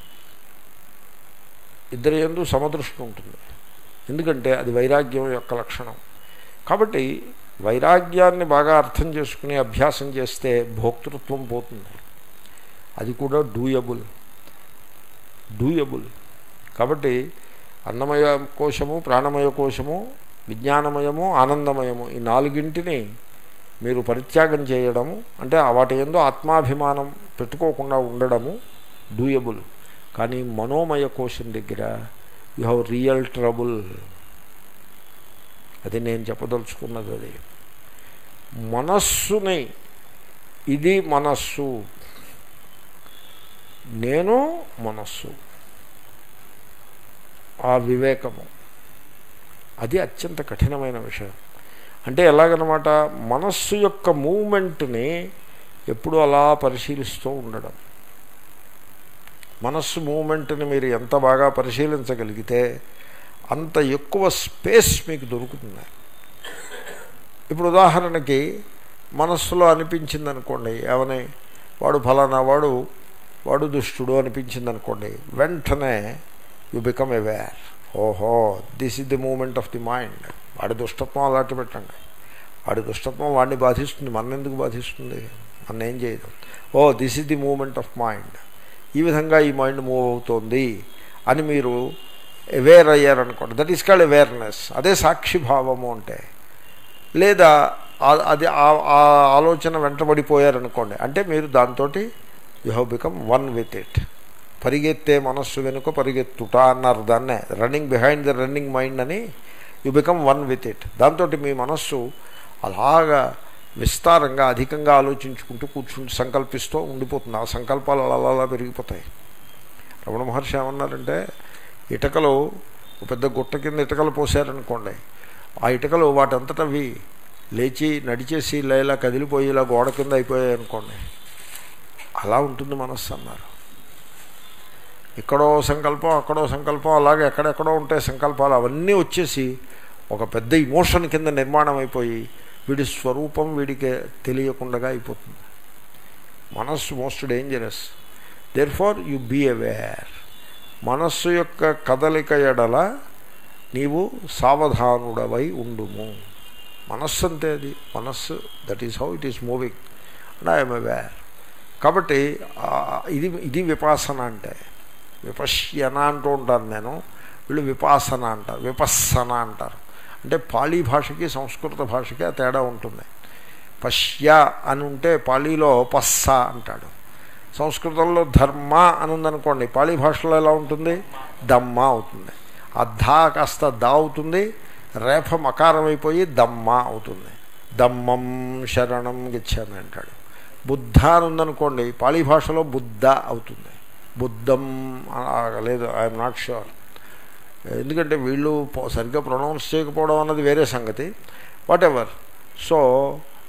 ఇద్దరి ఎందు సమదృష్టి ఉంటుంది ఎందుకంటే అది వైరాగ్యం యొక్క లక్షణం కాబట్టి వైరాగ్యాన్ని బాగా అర్థం చేసుకుని అభ్యాసం చేస్తే భోక్తృత్వం పోతుంది అది కూడా డూయబుల్ డూయబుల్ కాబట్టి అన్నమయ కోశము ప్రాణమయ కోశము విజ్ఞానమయము ఆనందమయము ఈ నాలుగింటిని మీరు పరిత్యాగం చేయడము అంటే వాటి ఎందు ఆత్మాభిమానం పెట్టుకోకుండా ఉండడము డూయబుల్ కానీ మనోమయ కోశం దగ్గర యు హ్యావ్ రియల్ ట్రబుల్ అది నేను చెప్పదలుచుకున్నది అది మనస్సుని ఇది మనస్సు నేను మనస్సు ఆ వివేకము అది అత్యంత కఠినమైన విషయం అంటే ఎలాగనమాట మనస్సు యొక్క మూమెంట్ని ఎప్పుడు అలా పరిశీలిస్తూ ఉండడం మనస్సు మూమెంట్ని మీరు ఎంత బాగా పరిశీలించగలిగితే అంత ఎక్కువ స్పేస్ మీకు దొరుకుతుంది ఇప్పుడు ఉదాహరణకి మనస్సులో అనిపించింది అనుకోండి ఏమని వాడు ఫలానా వాడు వాడు దుష్టుడు అనిపించింది అనుకోండి వెంటనే యు బికమ్ అవేర్ ఓహో this is the moment of the mind వాడి దుష్టత్వం అలాంటి పెట్టండి వాడి దుష్టత్వం వాడిని బాధిస్తుంది మన ఎందుకు బాధిస్తుంది మన ఏం చేయదు oh this is the moment of mind ఈ విధంగా ఈ మైండ్ మూవ్ అవుతోంది అని మీరు అవేర్ అయ్యారనుకోండి దట్ ఈస్ కాల్డ్ అవేర్నెస్ అదే సాక్షిభావము అంటే లేదా అది ఆ ఆలోచన వెంటబడిపోయారనుకోండి అంటే మీరు దాంతో you have become one with it పరిగెత్తే మనస్సు వెనుక పరిగెత్తుట అన్నారు దాన్నే running behind the running mind అని you become one with it దాంతో మీ మనస్సు అలాగా విస్తారంగా అధికంగా ఆలోచించుకుంటూ కూర్చుంటూ సంకల్పిస్తూ ఉండిపోతుంది ఆ సంకల్పాలు అలా అలా పెరిగిపోతాయి రమణ మహర్షి ఏమన్నారంటే ఇటకలు పెద్ద గుట్ట కింద ఇటకలు పోసారనుకోండి ఆ ఇటకలు వాటంతటవి లేచి నడిచేసి ఇలా ఇలా కదిలిపోయి ఇలా గోడ కింద అయిపోయాయి అనుకోండి అలా ఉంటుంది మనస్సు అన్నారు ఇక్కడో సంకల్పం అక్కడో సంకల్పం అలాగే ఎక్కడెక్కడో ఉంటాయి సంకల్పాలు అవన్నీ వచ్చేసి ఒక పెద్ద ఇమోషన్ కింద నిర్మాణం అయిపోయి వీడి స్వరూపం వీడికి తెలియకుండా అయిపోతుంది మనస్సు most dangerous therefore you be aware మనస్సు యొక్క కదలిక ఎడల నీవు సావధానుడవై ఉండుము మనస్సు అంతే అది మనస్సు that is how it is moving and I'm aware కాబట్టి ఇది ఇది విపాసన అంటే విపశ్యన అంటూ ఉంటాను నేను వీళ్ళు విపాసన అంటారు విపස්සన అంటారు అంటే పాళీ భాషకి సంస్కృత భాషకి ఆ తేడా ఉంటుంది పశ్య అని ఉంటే పాళీలో పస్స అంటాడు సంస్కృతంలో ధర్మ అని ఉందనుకోండి పాళీ భాషలో ఎలా ఉంటుంది దమ్మ అవుతుంది ఆ ధా కాస్త దా అవుతుంది రేఫ మకారం అయిపోయి దమ్మ అవుతుంది దమ్మం శరణం గిచ్చామి అంటాడు బుద్ధ అని ఉందనుకోండి పాళీ భాషలో బుద్ధ అవుతుంది బుద్ధం లేదు ఐఎమ్ నాట్ ష్యూర్ ఎందుకంటే వీళ్ళు సరిగ్గా ప్రొనౌన్స్ చేయకపోవడం అన్నది వేరే సంగతి వాట్ ఎవర్ సో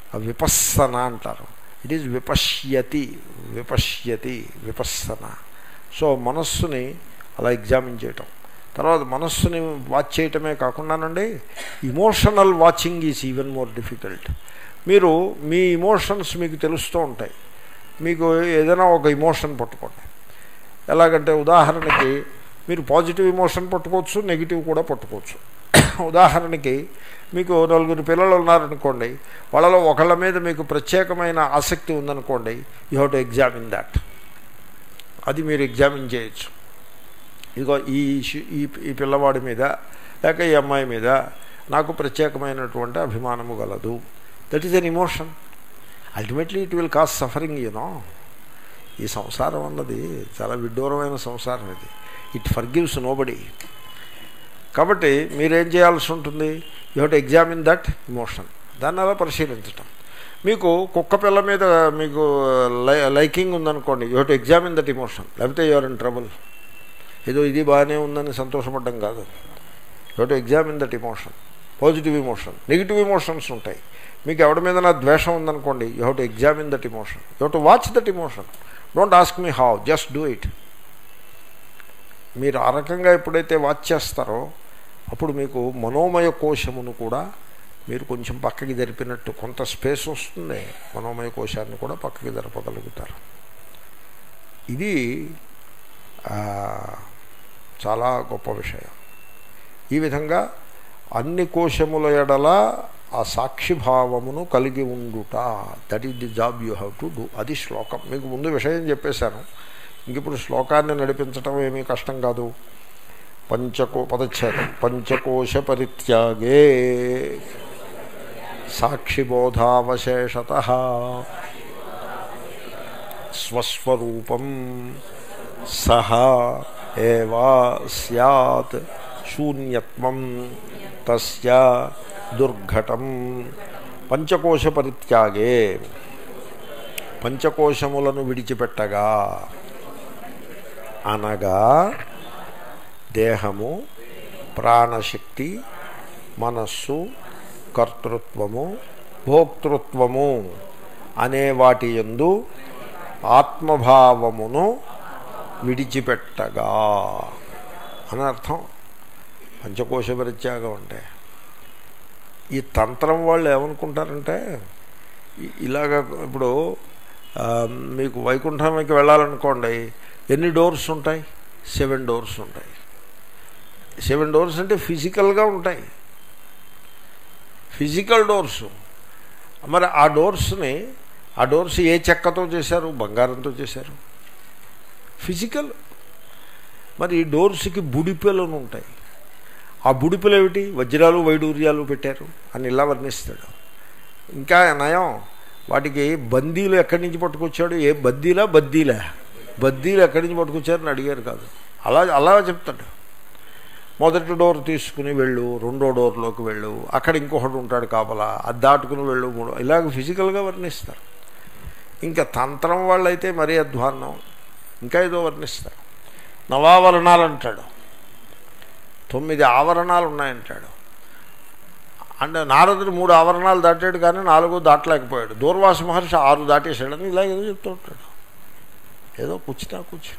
విపස්සన అంటారు ఇట్ ఈజ్ విపశ్యతి విపశ్యతి విపස්සన సో మనస్సుని అలా ఎగ్జామిన్ చేయటం తర్వాత మనస్సుని వాచ్ చేయటమే కాకుండానండి emotional watching is even more difficult మీరు మీ ఇమోషన్స్ మీకు తెలుస్తూ ఉంటాయి మీకు ఏదైనా ఒక ఇమోషన్ పట్టుకోండి ఎలాగంటే ఉదాహరణకి మీరు పాజిటివ్ ఇమోషన్ పట్టుకోవచ్చు నెగిటివ్ కూడా పట్టుకోవచ్చు ఉదాహరణకి మీకు నలుగురు పిల్లలు ఉన్నారనుకోండి వాళ్ళలో ఒకళ్ళ మీద మీకు ప్రత్యేకమైన ఆసక్తి ఉందనుకోండి you have to examine that అది మీరు ఎగ్జామిన్ చేయొచ్చు ఇదిగో ఈ ఇష్యూ- ఈ ఈ పిల్లవాడి మీద లేక ఈ అమ్మాయి మీద నాకు ప్రత్యేకమైనటువంటి అభిమానము గలదు that is an emotion ultimately it will cause suffering you know ఈ సంసారం అన్నది చాలా విడ్డూరమైన సంసారం ఇది ఇట్ ఫర్గివ్స్ నోబడి కాబట్టి మీరేం చేయాల్సి ఉంటుంది you have to examine that emotion దాన్ని అలా పరిశీలించటం మీకు కుక్క పిల్ల మీద మీకు లై లైకింగ్ ఉందనుకోండి you have to examine that emotion లేకపోతే యూఆర్ ఇన్ ట్రబుల్ ఏదో ఇది బాగానే ఉందని సంతోషపడడం కాదు you to examine that emotion positive emotion negative emotions ఉంటాయి మీకు ఎవరి మీద నా ద్వేషం ఉందనుకోండి you have to examine that emotion you have to watch that emotion don't ask me how just do it మీరు ఆ రకంగా ఎప్పుడైతే వాచ్ చేస్తారో అప్పుడు మీకు మనోమయ కోశమును కూడా మీరు కొంచెం పక్కకి జరిపినట్టు కొంత స్పేస్ వస్తుంది మనోమయ కోశాన్ని కూడా పక్కకి జరపగలుగుతారు ఇది ఆ, చాలా గొప్ప విషయం ఈ విధంగా అన్ని కోశముల ఎడల ఆ సాక్షిభావమును కలిగి ఉండుట that is the job you have to do అది శ్లోకం మీకు ముందు విషయం చెప్పేశాను ఇంక ఇప్పుడు శ్లోకాన్ని నడిపించటం ఏమీ కష్టం కాదు పంచకో పదచ్ఛేదం పంచకోశ పరిత్యాగే సాక్షిబోధావశేషత స్వస్వరూపం సహ ఏవా సత్ శూన్యత్వం తస్య దుర్ఘటం పంచకోశ పరిత్యాగే పంచకోశములను విడిచిపెట్టగా అనగా దేహము ప్రాణశక్తి మనస్సు కర్తృత్వము భోక్తృత్వము అనే వాటి యందు ఆత్మభావమును విడిచిపెట్టగా అని అర్థం పంచకోశ పరిత్యాగం అంటే ఈ తంత్రం వాళ్ళు ఏమనుకుంటారంటే ఇ- ఇలాగ ఇప్పుడు ఆ, మీకు వైకుంఠంకి వెళ్ళాలనుకోండి ఎన్ని డోర్స్ ఉంటాయి సెవెన్ డోర్స్ ఉంటాయి సెవెన్ డోర్స్ అంటే ఫిజికల్గా ఉంటాయి ఫిజికల్ డోర్స్ మరి ఆ డోర్స్ని ఆ డోర్స్ ఏ చెక్కతో చేశారు బంగారంతో చేశారు ఫిజికల్ మరి ఈ డోర్స్కి బుడిపెలను ఉంటాయి ఆ బుడిపెలు ఏమిటి వజ్రాలు వైడూర్యాలు పెట్టారు అని ఇలా వర్ణిస్తాడు ఇంకా నయం వాటికి బందీలు ఎక్కడి నుంచి పట్టుకొచ్చాడు ఏ బద్దీలా బద్దీలా బద్దీలు ఎక్కడి నుంచి పట్టుకొచ్చారని అడిగారు కాదు అలా అలా చెప్తాడు మొదటి డోర్ తీసుకుని వెళ్ళు రెండో డోర్లోకి వెళ్ళు అక్కడ ఇంకొకటి ఉంటాడు కాపలా అది దాటుకుని వెళ్ళు మూడు ఇలాగ ఫిజికల్గా వర్ణిస్తారు ఇంకా తంత్రం వాళ్ళైతే మరీ అధ్వాన్నం ఇంకా ఏదో వర్ణిస్తారు నవావరణాలు అంటాడు తొమ్మిది ఆవరణాలు ఉన్నాయంటాడు అంటే నారదుడు మూడు ఆవరణాలు దాటాడు కానీ నాలుగు దాటలేకపోయాడు దూర్వాస మహర్షి ఆరు దాటేశాడని ఇలా ఏదో చెప్తూ ఉంటాడు ఏదో కూర్చున్నా కూర్చు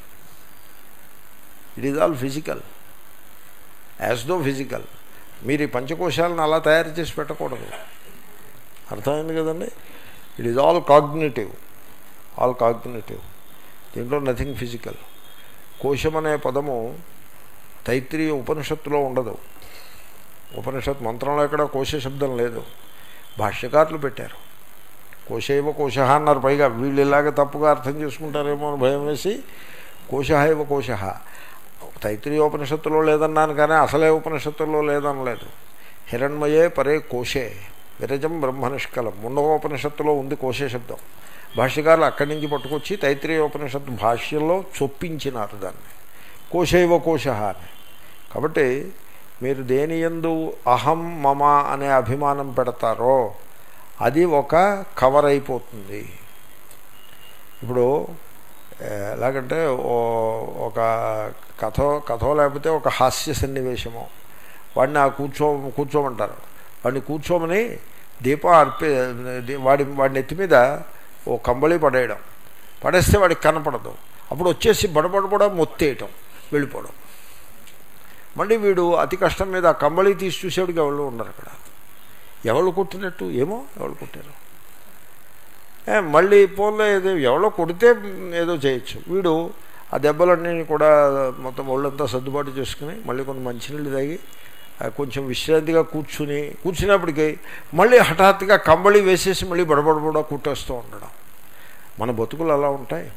it is all physical as though physical మీరు ఈ పంచకోశాలను అలా తయారు చేసి పెట్టకూడదు అర్థమైంది కదండి it is all cognitive all cognitive దీంట్లో నథింగ్ ఫిజికల్ కోశం అనే పదము తైత్రీయ ఉపనిషత్తులో ఉండదు ఉపనిషత్ మంత్రంలో ఎక్కడ కోశ శబ్దం లేదు భాష్యకారులు పెట్టారు కోశైవ కోశ అన్నారు పైగా వీళ్ళు ఇలాగ తప్పుగా అర్థం చేసుకుంటారేమో అని భయం వేసి కోశ ఇవ కోశ తైత్రీయోపనిషత్తులో లేదన్నాను కానీ అసలే ఉపనిషత్తుల్లో లేదనలేదు హిరణ్మయే పరే కోశే విరజం బ్రహ్మనిష్కలం ముండవోపనిషత్తులో ఉంది కోశే శబ్దం భాష్యకారులు అక్కడి నుంచి పట్టుకొచ్చి తైత్రీయోపనిషత్తు భాష్యంలో చొప్పించినారు దాన్ని కోశైవ కోశ అని కాబట్టి మీరు దేని యందు అహం మమ అనే అభిమానం పెడతారో అది ఒక కవర్ అయిపోతుంది ఇప్పుడు ఏ, ఎలాగంటే ఓ- ఒక కథ కథో లేకపోతే ఒక హాస్య సన్నివేశము వాడిని ఆ కూర్చో కూర్చోమంటారు వాడిని కూర్చోమని దీపం అర్పి వాడి వాడి నెత్తి మీద ఓ కంబళి పడేయడం పడేస్తే వాడికి కనపడదు అప్పుడు వచ్చేసి బడబడబడ మొత్తేయటం వెళ్ళిపోవడం మళ్ళీ వీడు అతి కష్టం మీద ఆ కంబళి తీసి చూసేవాడికి ఎవరు ఉండరు అక్కడ ఎవరు కొట్టినట్టు ఏమో ఎవరు కొట్టారు ఏ, మళ్ళీ పోన్లే ఏదో ఎవరో కొడితే ఏదో చేయొచ్చు వీడు ఆ దెబ్బలన్నీ కూడా మొత్తం ఒళ్ళంతా సర్దుబాటు చేసుకుని మళ్ళీ కొంత మంచినీళ్ళు తాగి ఆ, కొంచెం విశ్రాంతిగా కూర్చుని కూర్చున్నప్పటికీ మళ్ళీ హఠాత్తుగా కంబళి వేసేసి మళ్ళీ బడబడబడ కుట్టేస్తూ ఉండడం మన బతుకులు అలా ఉంటాయి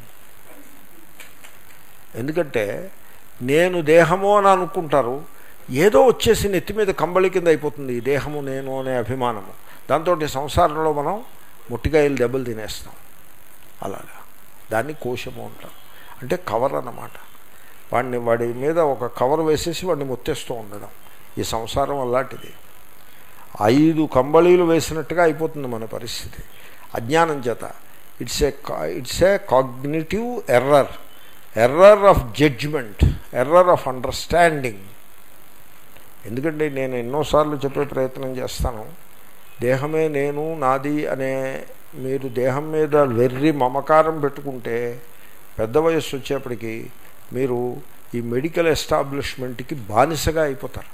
ఎందుకంటే నేను దేహము అని అనుకుంటారు ఏదో వచ్చేసి నెత్తి మీద కంబళి కింద అయిపోతుంది ఈ దేహము నేను అనే అభిమానము దాంతో సంసారంలో మనం ముట్టికాయలు దెబ్బలు తినేస్తాం అలాగా దాన్ని కోశము అంటాం అంటే కవర్ అన్నమాట వాడిని వాడి మీద ఒక కవర్ వేసేసి వాడిని మొత్తేస్తూ ఉండడం ఈ సంసారం అలాంటిది ఐదు కంబళీలు వేసినట్టుగా అయిపోతుంది మన పరిస్థితి అజ్ఞానం చేత it's a it's a cognitive error error of judgement error of understanding ఎందుకంటే నేను ఎన్నోసార్లు చెప్పే ప్రయత్నం చేస్తాను దేహమే నేను నాది అనే మీరు దేహం మీద వెర్రి మమకారం పెట్టుకుంటే పెద్ద వయస్సు వచ్చేప్పటికి మీరు ఈ మెడికల్ ఎస్టాబ్లిష్మెంట్కి బానిసగా అయిపోతారు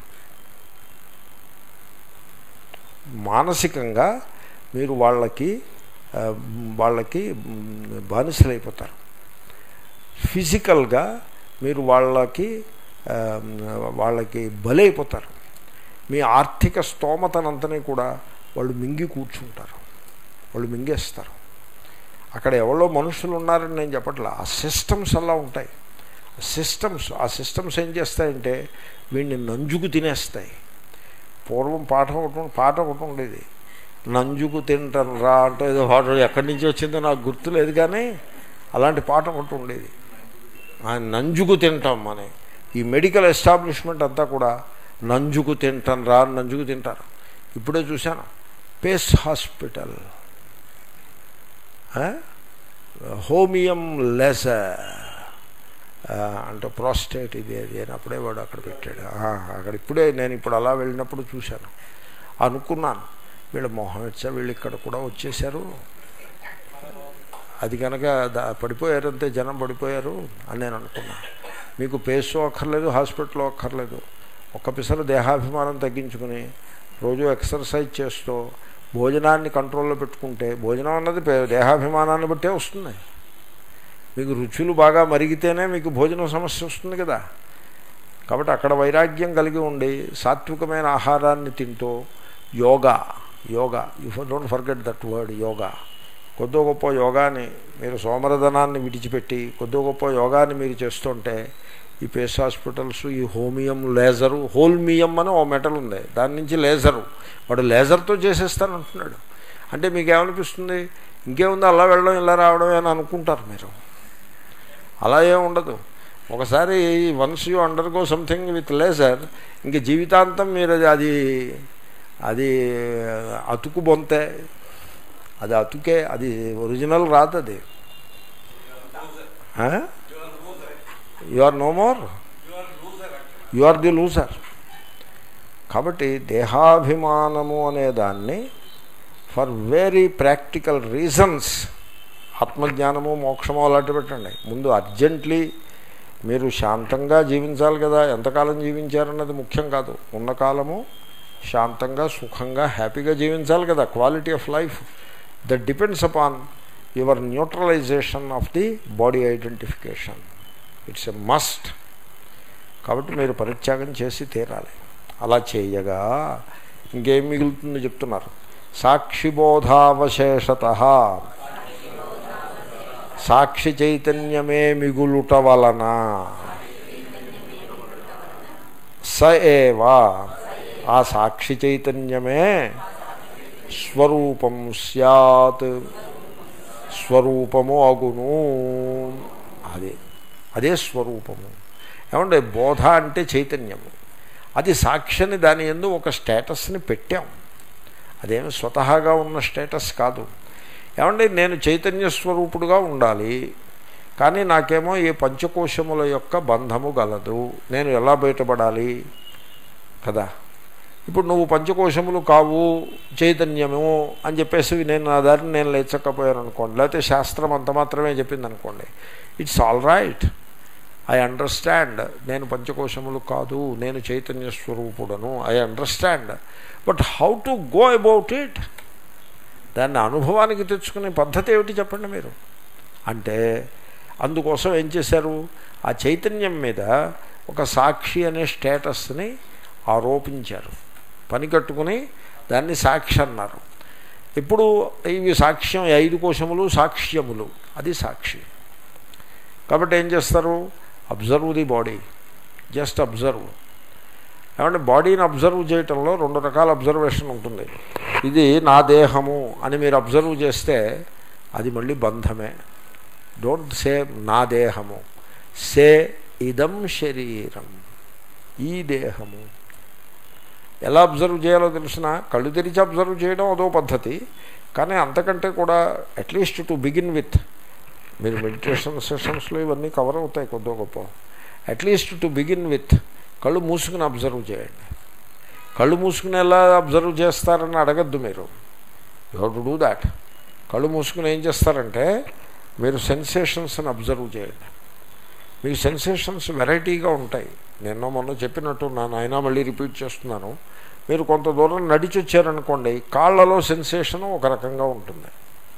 మానసికంగా మీరు వాళ్ళకి ఆ, వాళ్ళకి మ్, బానిసలైపోతారు ఫిజికల్గా మీరు వాళ్ళకి ఆ, వాళ్ళకి బలైపోతారు మీ ఆర్థిక స్తోమతనంతని కూడా వాళ్ళు మింగి కూర్చుంటారు వాళ్ళు మింగేస్తారు అక్కడ ఎవరో మనుషులు ఉన్నారని నేను చెప్పట్లా ఆ సిస్టమ్స్ అలా ఉంటాయి సిస్టమ్స్ ఆ సిస్టమ్స్ ఏం చేస్తాయంటే వీడిని నంజుకు తినేస్తాయి పూర్వం పాఠం ఒకటి పాట ఒకటి ఉండేది నంజుకు తింటాను రా అంటే ఏదో పాట ఎక్కడి నుంచి వచ్చిందో నాకు గుర్తులేదు కానీ అలాంటి పాట ఒకటి ఉండేది ఆ నంజుకు తింటాం అని ఈ మెడికల్ ఎస్టాబ్లిష్మెంట్ అంతా కూడా నంజుకు తింటాను రా అని నంజుకు తింటారు ఇప్పుడే చూశాను పేస్ హాస్పిటల్ ఆ? హోమియం లెజర్ అంటే ప్రాస్టేట్ ఇది అది అని అప్పుడే వాడు అక్కడ పెట్టాడు ఆ, అక్కడ ఇప్పుడే నేను ఇప్పుడు అలా వెళ్ళినప్పుడు చూశాను అనుకున్నాను వీళ్ళ మొహం వచ్చా వీళ్ళు ఇక్కడ కూడా వచ్చేసారు అది కనుక దా- పడిపోయారంతే జనం పడిపోయారు అని నేను అనుకున్నాను మీకు పేసు అక్కర్లేదు హాస్పిటల్ అక్కర్లేదు ఒక్క పిసరు దేహాభిమానం తగ్గించుకుని రోజు ఎక్సర్సైజ్ చేస్తూ భోజనాన్ని కంట్రోల్లో పెట్టుకుంటే భోజనం అన్నది పే- దేహాభిమానాన్ని బట్టే వస్తుంది మీకు రుచులు బాగా మరిగితేనే మీకు భోజనం సమస్య వస్తుంది కదా కాబట్టి అక్కడ వైరాగ్యం కలిగి ఉండి సాత్వికమైన ఆహారాన్ని తింటూ yoga yoga you don't forget that word yoga కొద్దో గొప్ప యోగాని మీరు సోమరధనాన్ని విడిచిపెట్టి కొద్దో గొప్ప యోగాని మీరు చేస్తుంటే ఈ పేస్ హాస్పిటల్స్ ఈ హోమియం లేజరు హోల్మియం అని ఓ మెటల్ ఉంది దాని నుంచి లేజరు వాడు లేజర్తో చేసేస్తానంటున్నాడు అంటే మీకు ఏమనిపిస్తుంది ఇంకేముంది అలా వెళ్ళడం ఇలా రావడం అని అనుకుంటారు మీరు అలా ఏం ఉండదు ఒకసారి once you undergo something with laser ఇంక జీవితాంతం మీరు అది అది అది అతుకు బొంతే అది అతుకే అది ఒరిజినల్ రాదు అది you are no more you are the loser కాబట్టి దేహాభిమానము అనే దాన్ని ఫర్ వెరీ ప్రాక్టికల్ రీజన్స్ ఆత్మజ్ఞానము మోక్షము అలాంటి పెట్టండి ముందు అర్జెంట్లీ మీరు శాంతంగా జీవించాలి కదా ఎంతకాలం జీవించారన్నది ముఖ్యం కాదు ఉన్న కాలము శాంతంగా సుఖంగా హ్యాపీగా జీవించాలి కదా quality of life that depends upon your neutralisation of the body identification it's a must కాబట్టి మీరు పరిత్యాగం చేసి తీరాలి అలా చేయగా ఇంకేం మిగులుతుందో చెప్తున్నారు సాక్షిబోధావశేషత సాక్షి చైతన్యమే మిగులుట వలన స ఏవా ఆ సాక్షి చైతన్యమే స్వరూపం సత్ స్వరూపము అగును అదే అదే స్వరూపము ఏమంటే బోధ అంటే చైతన్యము అది సాక్షిని దాని ఎందు ఒక స్టేటస్ని పెట్టాం అదేమి స్వతహాగా ఉన్న స్టేటస్ కాదు ఏమండి నేను చైతన్య స్వరూపుడుగా ఉండాలి కానీ నాకేమో ఈ పంచకోశముల యొక్క బంధము గలదు నేను ఎలా బయటపడాలి కదా ఇప్పుడు నువ్వు పంచకోశములు కావు చైతన్యము అని చెప్పేసి నేను నా దారిని నేను లేచకపోయాను అనుకోండి లేకపోతే శాస్త్రం అంత మాత్రమే చెప్పింది అనుకోండి it's all right I understand నేను పంచకోశములు కాదు నేను చైతన్య స్వరూపుడను I understand but how to go about it దాన్ని అనుభవానికి తెచ్చుకునే పద్ధతి ఏమిటి చెప్పండి మీరు అంటే అందుకోసం ఏం చేశారు ఆ చైతన్యం మీద ఒక సాక్షి అనే స్టేటస్ని ఆరోపించారు పని కట్టుకుని దాన్ని సాక్షి అన్నారు ఇప్పుడు ఇవి సాక్ష్యం ఈ ఐదు కోశములు సాక్ష్యములు అది సాక్షి కాబట్టి ఏం చేస్తారు observe the body just observe ఏమంటే బాడీని అబ్జర్వ్ చేయటంలో రెండు రకాల అబ్జర్వేషన్ ఉంటుంది ఇది నా దేహము అని మీరు అబ్జర్వ్ చేస్తే అది మళ్ళీ బంధమే డోంట్ సే నా దేహము సే ఇదం శరీరం ఈ దేహము ఎలా అబ్జర్వ్ చేయాలో తెలిసిన కళ్ళు తెరిచి అబ్జర్వ్ చేయడం అదో పద్ధతి కానీ అంతకంటే కూడా అట్లీస్ట్ టు బిగిన్ విత్ మీరు మెడిటేషన్ సెషన్స్లో ఇవన్నీ కవర్ అవుతాయి కొద్దో గొప్ప అట్లీస్ట్ టు బిగిన్ విత్ కళ్ళు మూసుకుని అబ్జర్వ్ చేయండి కళ్ళు మూసుకుని ఎలా అబ్జర్వ్ చేస్తారని అడగద్దు మీరు యూ టు డూ దాట్ కళ్ళు మూసుకుని ఏం చేస్తారంటే మీరు సెన్సేషన్స్ని అబ్జర్వ్ చేయండి మీ సెన్సేషన్స్ వెరైటీగా ఉంటాయి నిన్న మొన్న చెప్పినట్టు నా నాయన మళ్ళీ రిపీట్ చేస్తున్నాను మీరు కొంత దూరం నడిచి వచ్చారనుకోండి కాళ్ళలో సెన్సేషన్ ఒక రకంగా ఉంటుంది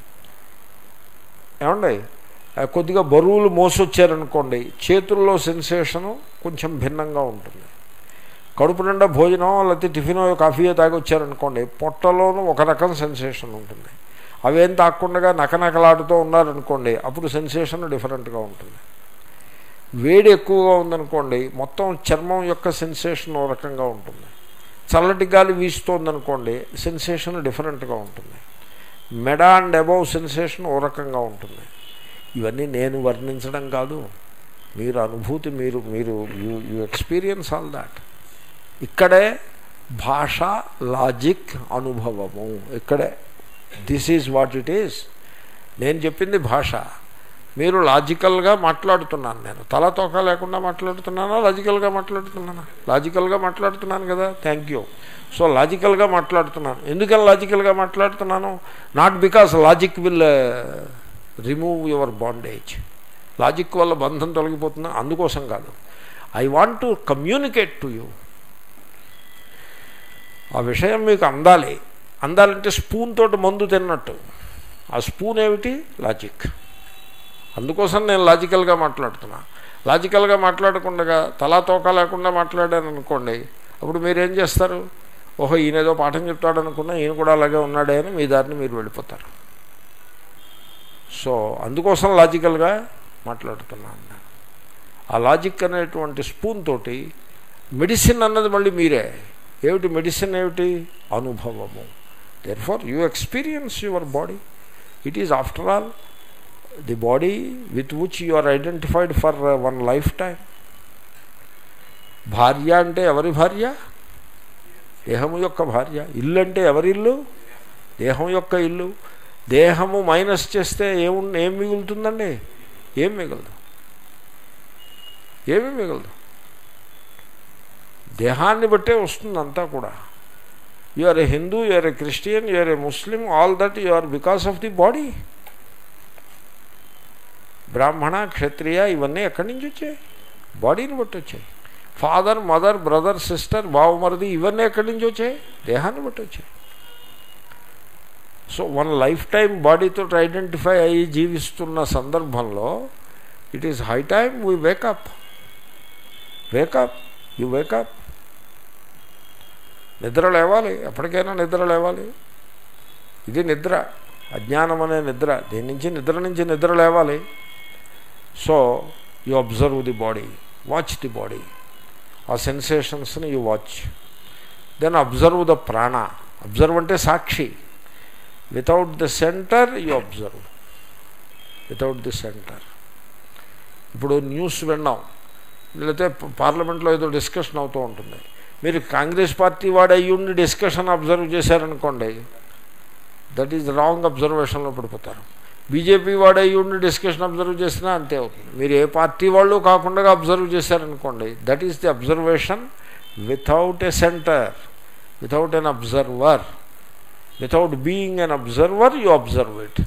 ఏమండి ఆ, కొద్దిగా బరువులు మోసొచ్చారనుకోండి చేతుల్లో సెన్సేషను కొంచెం భిన్నంగా ఉంటుంది కడుపు నిండా భోజనం లేకపోతే టిఫినో కాఫీయో తాగి వచ్చారనుకోండి పొట్టలోనూ ఒక రకం సెన్సేషన్ ఉంటుంది అవేం తాకుండా నకనకలాడుతూ ఉన్నారనుకోండి అప్పుడు సెన్సేషన్ డిఫరెంట్గా ఉంటుంది వేడి ఎక్కువగా ఉందనుకోండి మొత్తం చర్మం యొక్క సెన్సేషన్ ఓ రకంగా ఉంటుంది చల్లటి గాలి వీస్తోందనుకోండి సెన్సేషన్ డిఫరెంట్గా ఉంటుంది మెడ అండ్ అబౌవ్ సెన్సేషన్ ఓ రకంగా ఉంటుంది ఇవన్నీ నేను వర్ణించడం కాదు మీరు అనుభూతి మీరు మీరు you you experience all that ఇక్కడే భాష లాజిక్ అనుభవము ఇక్కడే this is what it is నేను చెప్పింది భాష మీరు లాజికల్గా మాట్లాడుతున్నాను నేను తల తోక లేకుండా మాట్లాడుతున్నానా లాజికల్గా మాట్లాడుతున్నానా లాజికల్గా మాట్లాడుతున్నాను కదా థ్యాంక్ యూ సో లాజికల్గా మాట్లాడుతున్నాను ఎందుకని లాజికల్గా మాట్లాడుతున్నాను not because logic will remove your bondage logic వల్ల బంధం తొలగిపోతుందా అందుకోసం కాదు I want to communicate to you ఆ విషయం మీకు అందాలి అందాలంటే స్పూన్ తోటి మందు తిన్నట్టు ఆ స్పూన్ ఏమిటి లాజిక్ అందుకోసం నేను లాజికల్గా మాట్లాడుతున్నా లాజికల్గా మాట్లాడకుండా తలా తోక లేకుండా మాట్లాడాను అనుకోండి అప్పుడు మీరేం చేస్తారు ఓహో ఈయన ఏదో పాఠం చెప్తాడు అనుకున్నా ఈయన కూడా అలాగే ఉన్నాడే అని మీ దారిని మీరు వెళ్ళిపోతారు సో అందుకోసం లాజికల్గా మాట్లాడుతున్నాను నేను ఆ లాజిక్ అనేటువంటి స్పూన్ తోటి మెడిసిన్ అన్నది మళ్ళీ మీరే ఏమిటి మెడిసిన్ ఏమిటి అనుభవము therefore you experience your body it is after all the body with which you are identified for one lifetime భార్య అంటే ఎవరి భార్య దేహము యొక్క భార్య ఇల్లు అంటే ఎవరి ఇల్లు దేహం యొక్క ఇల్లు దేహము మైనస్ చేస్తే ఏము ఏం మిగులుతుందండి ఏం మిగలదు ఏమీ మిగలదు దేహాన్ని బట్టే వస్తుంది అంతా కూడా you are a Hindu you are a Christian you are a Muslim all that you are because of the body Brahmana Kshatriya ఇవన్నీ ఎక్కడి నుంచి వచ్చాయి బాడీని బట్టి వచ్చాయి ఫాదర్ మదర్ బ్రదర్ సిస్టర్ బావమరిది ఇవన్నీ ఎక్కడి నుంచి వచ్చాయి దేహాన్ని బట్టి వచ్చాయి సో వన్ లైఫ్ టైం బాడీతో ఐడెంటిఫై అయ్యి జీవిస్తున్న సందర్భంలో it is high time we wake up wake up you wake up నిద్ర లేవాలి ఎప్పటికైనా నిద్ర లేవాలి ఇది నిద్ర అజ్ఞానం అనే నిద్ర దీని నుంచి నిద్ర నుంచి నిద్ర లేవాలి so you observe the body watch the body ఆ సెన్సేషన్స్ని you watch then observe the prana observe అంటే సాక్షి without the centre you observe without the centre ఇప్పుడు న్యూస్ విన్నాం లేకపోతే పార్లమెంట్లో ఏదో డిస్కషన్ అవుతూ ఉంటుంది మీరు కాంగ్రెస్ పార్టీ వాడు అయ్యుండి డిస్కషన్ అబ్జర్వ్ చేశారనుకోండి దట్ ఈజ్ రాంగ్ అబ్జర్వేషన్లో పడిపోతారు బీజేపీ వాడు అయ్యుండి డిస్కషన్ అబ్జర్వ్ చేసినా అంతే అవుతుంది మీరు ఏ పార్టీ వాళ్ళు కాకుండా అబ్జర్వ్ చేశారనుకోండి that is the observation without a centre without an observer without being an observer you observe it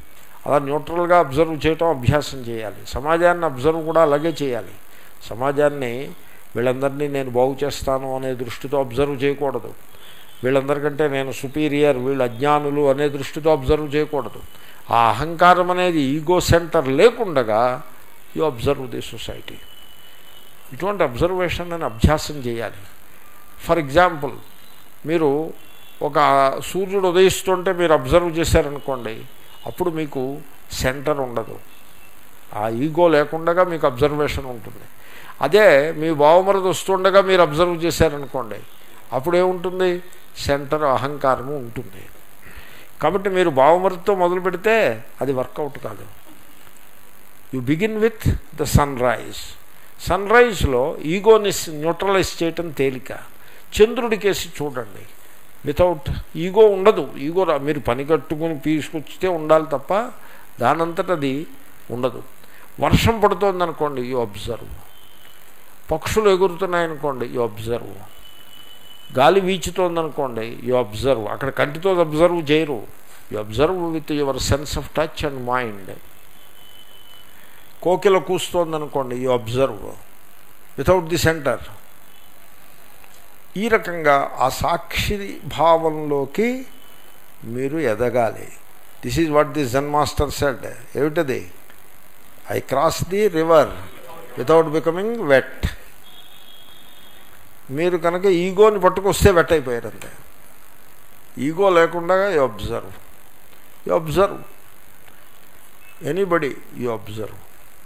అలా న్యూట్రల్గా అబ్జర్వ్ చేయటం అభ్యాసం చేయాలి సమాజాన్ని అబ్జర్వ్ కూడా అలాగే చేయాలి సమాజాన్ని వీళ్ళందరినీ నేను బాగు చేస్తాను అనే దృష్టితో అబ్జర్వ్ చేయకూడదు వీళ్ళందరికంటే నేను సుపీరియర్ వీళ్ళు అజ్ఞానులు అనే దృష్టితో అబ్జర్వ్ చేయకూడదు ఆ అహంకారం అనేది ఈగో సెంటర్ లేకుండగా యు అబ్జర్వ్ ది సొసైటీ ఇటువంటి అబ్జర్వేషన్ అని అభ్యాసం చేయాలి ఫర్ ఎగ్జాంపుల్ మీరు ఒక సూర్యుడు ఉదయిస్తుంటే మీరు అబ్జర్వ్ చేశారనుకోండి అప్పుడు మీకు సెంటర్ ఉండదు ఆ ఈగో లేకుండా మీకు అబ్జర్వేషన్ ఉంటుంది అదే మీ బావమరది వస్తుండగా మీరు అబ్జర్వ్ చేశారనుకోండి అప్పుడు ఏముంటుంది సెంటర్ అహంకారము ఉంటుంది కాబట్టి మీరు బావమరదితో మొదలు పెడితే అది వర్కౌట్ కాదు you begin with the sunrise సన్ రైజ్లో ఈగోని న్యూట్రలైజ్ చేయటం తేలిక చంద్రుడి కేసి చూడండి వితౌట్ ఈగో ఉండదు ఈగో రా- మీరు పని కట్టుకుని తీసుకొచ్చితే ఉండాలి తప్ప దానంతట అది ఉండదు వర్షం పడుతోందనుకోండి యు అబ్జర్వ్ పక్షులు ఎగురుతున్నాయనుకోండి యు అబ్జర్వ్ గాలి వీచుతోందనుకోండి యు అబ్జర్వ్ అక్కడ కంటితో అబ్జర్వ్ చేయరు you observe with your sense of touch and mind కోకిల కూస్తోందనుకోండి you observe without the centre ఈ రకంగా ఆ సాక్షి భావంలోకి మీరు ఎదగాలి this is what the Zen master said ఏమిటది I cross the river without becoming wet మీరు కనుక ఈగోని పట్టుకొస్తే వెట్ అయిపోయారు అంతే ఈగో లేకుండా you observe you observe anybody you observe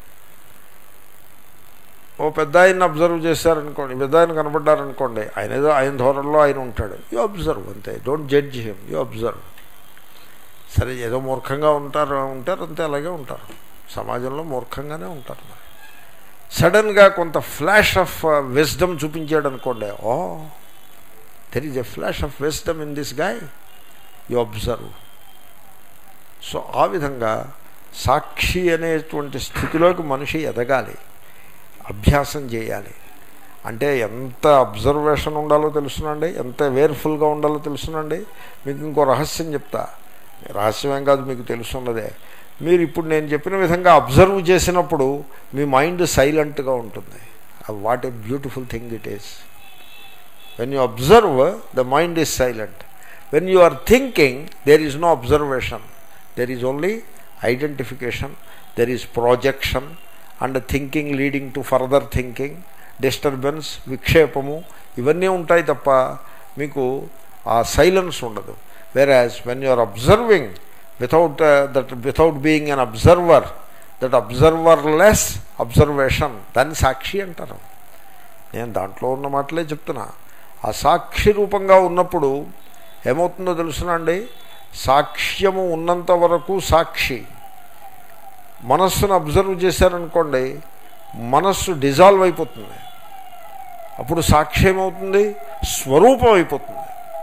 ఓ పెద్ద ఆయన్ని అబ్జర్వ్ చేశారనుకోండి పెద్ద ఆయన కనపడ్డారనుకోండి ఆయన ఏదో ఆయన ధోరణిలో ఆయన ఉంటాడు యూ అబ్జర్వ్ అంతే don't judge him you observe సరే ఏదో మూర్ఖంగా ఉంటారు ఉంటారు అంతే అలాగే ఉంటారు సమాజంలో మూర్ఖంగానే ఉంటారు మరి సడన్గా కొంత ఫ్లాష్ ఆఫ్ విజ్డమ్ చూపించాడు అనుకోండి oh there is a flash of wisdom in this guy you observe so ఆ విధంగా సాక్షి అనేటువంటి స్థితిలోకి మనిషి ఎదగాలి అభ్యాసం చేయాలి అంటే ఎంత అబ్జర్వేషన్ ఉండాలో తెలుసునండి ఎంత వేర్ఫుల్గా ఉండాలో తెలుసునండి మీకు ఇంకో రహస్యం చెప్తా రహస్యమేం కాదు మీకు తెలుసున్నదే మీరు ఇప్పుడు నేను చెప్పిన విధంగా అబ్జర్వ్ చేసినప్పుడు మీ మైండ్ సైలెంట్గా ఉంటుంది what a beautiful thing it is when you observe the mind is silent when you are thinking there is no observation there is only identification there is projection and thinking leading to further thinking disturbance విక్షేపము ఇవన్నీ ఉంటాయి తప్ప మీకు ఆ silence ఉండదు whereas when you are observing without that without being an observer that observerless observation దాన్ని సాక్షి అంటారు నేను దాంట్లో ఉన్న మాటలే చెప్తున్నా ఆ సాక్షి రూపంగా ఉన్నప్పుడు ఏమవుతుందో తెలుసునండి సాక్ష్యము ఉన్నంత వరకు సాక్షి మనస్సును అబ్జర్వ్ చేశారనుకోండి మనస్సు డిజాల్వ్ అయిపోతుంది అప్పుడు సాక్షి ఏమవుతుంది స్వరూపం అయిపోతుంది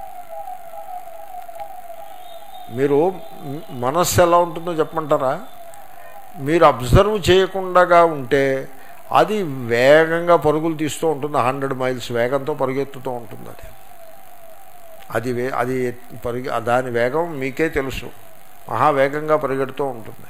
మీరు మ్- మనస్సు ఎలా ఉంటుందో చెప్పమంటారా మీరు అబ్జర్వ్ చేయకుండా ఉంటే అది వేగంగా పరుగులు తీస్తూ ఉంటుంది హండ్రెడ్ మైల్స్ వేగంతో పరుగెత్తుతూ ఉంటుంది అది అది వే అది పరిగె దాని వేగం మీకే తెలుసు మహావేగంగా పరిగెడుతూ ఉంటుంది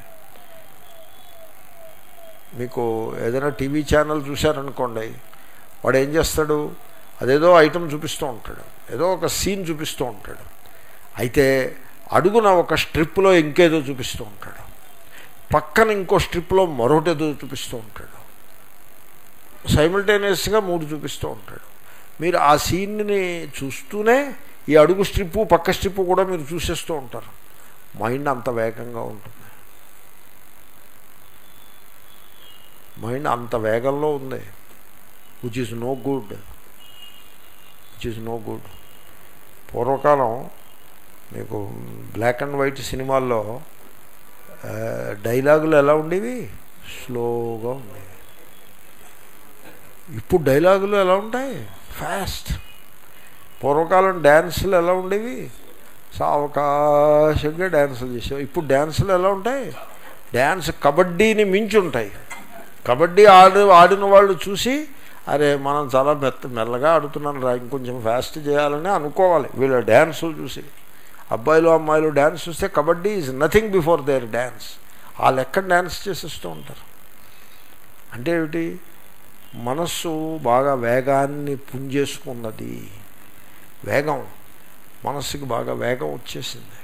మీకు ఏదైనా టీవీ ఛానల్ చూశారనుకోండి వాడు ఏం చేస్తాడు అదేదో ఐటమ్ చూపిస్తూ ఉంటాడు ఏదో ఒక సీన్ చూపిస్తూ ఉంటాడు అయితే అడుగున ఒక స్ట్రిప్లో ఇంకేదో చూపిస్తూ ఉంటాడు పక్కన ఇంకో స్ట్రిప్లో మరొకటేదో చూపిస్తూ ఉంటాడు సైమిల్టేనియస్గా మూడు చూపిస్తూ ఉంటాడు మీరు ఆ సీన్ని చూస్తూనే ఈ అడుగు స్ట్రిప్పు పక్క స్ట్రిప్పు కూడా మీరు చూసేస్తూ ఉంటారు మైండ్ అంత వేగంగా ఉంటుంది మైండ్ అంత వేగంలో ఉంది which is no good which is no good పూర్వకాలం మీకు బ్లాక్ అండ్ వైట్ సినిమాల్లో ఆ, డైలాగులు ఎలా ఉండేవి స్లోగా ఉండేవి ఇప్పుడు డైలాగులు ఎలా ఉంటాయి ఫాస్ట్ పూర్వకాలం డ్యాన్సులు ఎలా ఉండేవి సావకాశంగా డ్యాన్సులు చేసేవి ఇప్పుడు డ్యాన్సులు ఎలా ఉంటాయి డ్యాన్స్ కబడ్డీని మించి ఉంటాయి కబడ్డీ ఆడు ఆడిన వాళ్ళు చూసి అరే మనం చాలా మెత్త మెల్లగా ఆడుతున్నాను రా ఇంకొంచెం ఫాస్ట్ చేయాలని అనుకోవాలి వీళ్ళ డ్యాన్సులు చూసి అబ్బాయిలు అమ్మాయిలు డ్యాన్స్ చూస్తే kabaddi is nothing before their dance ఆ లెక్క డ్యాన్స్ చేసేస్తూ ఉంటారు అంటే ఏమిటి మనస్సు బాగా వేగాన్ని పుంజేసుకున్నది వేగం మనస్సుకి బాగా వేగం వచ్చేసింది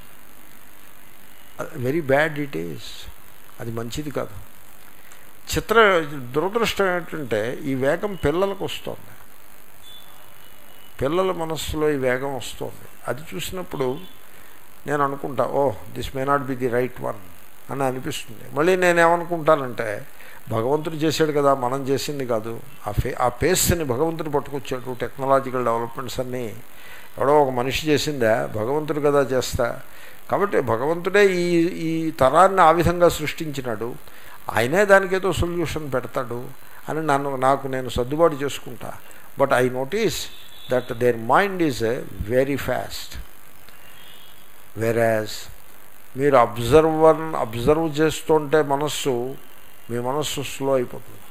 వెరీ బ్యాడ్ ఇట్ ఈస్ అది మంచిది కాదు చిత్ర దురదృష్టం ఏంటంటే ఈ వేగం పిల్లలకు వస్తుంది పిల్లల మనస్సులో ఈ వేగం వస్తుంది అది చూసినప్పుడు నేను అనుకుంటా oh this may not be the right one అని అనిపిస్తుంది మళ్ళీ నేనేమనుకుంటానంటే భగవంతుడు చేశాడు కదా మనం చేసింది కాదు ఆ ఫే ఆ పేస్ని భగవంతుడు పట్టుకొచ్చాడు టెక్నాలజికల్ డెవలప్మెంట్స్ అన్నీ ఎవడో ఒక మనిషి చేసిందా భగవంతుడు కదా చేస్తా కాబట్టి భగవంతుడే ఈ ఈ తరాన్ని ఆ విధంగా సృష్టించినాడు ఆయనే దానికి ఏదో సొల్యూషన్ పెడతాడు అని నన్ను నాకు నేను సర్దుబాటు చేసుకుంటా but I notice that their mind is very fast whereas మీరు అబ్జర్వర్ అబ్జర్వ్ చేస్తుంటే మనస్సు మీ మనస్సు స్లో అయిపోతుంది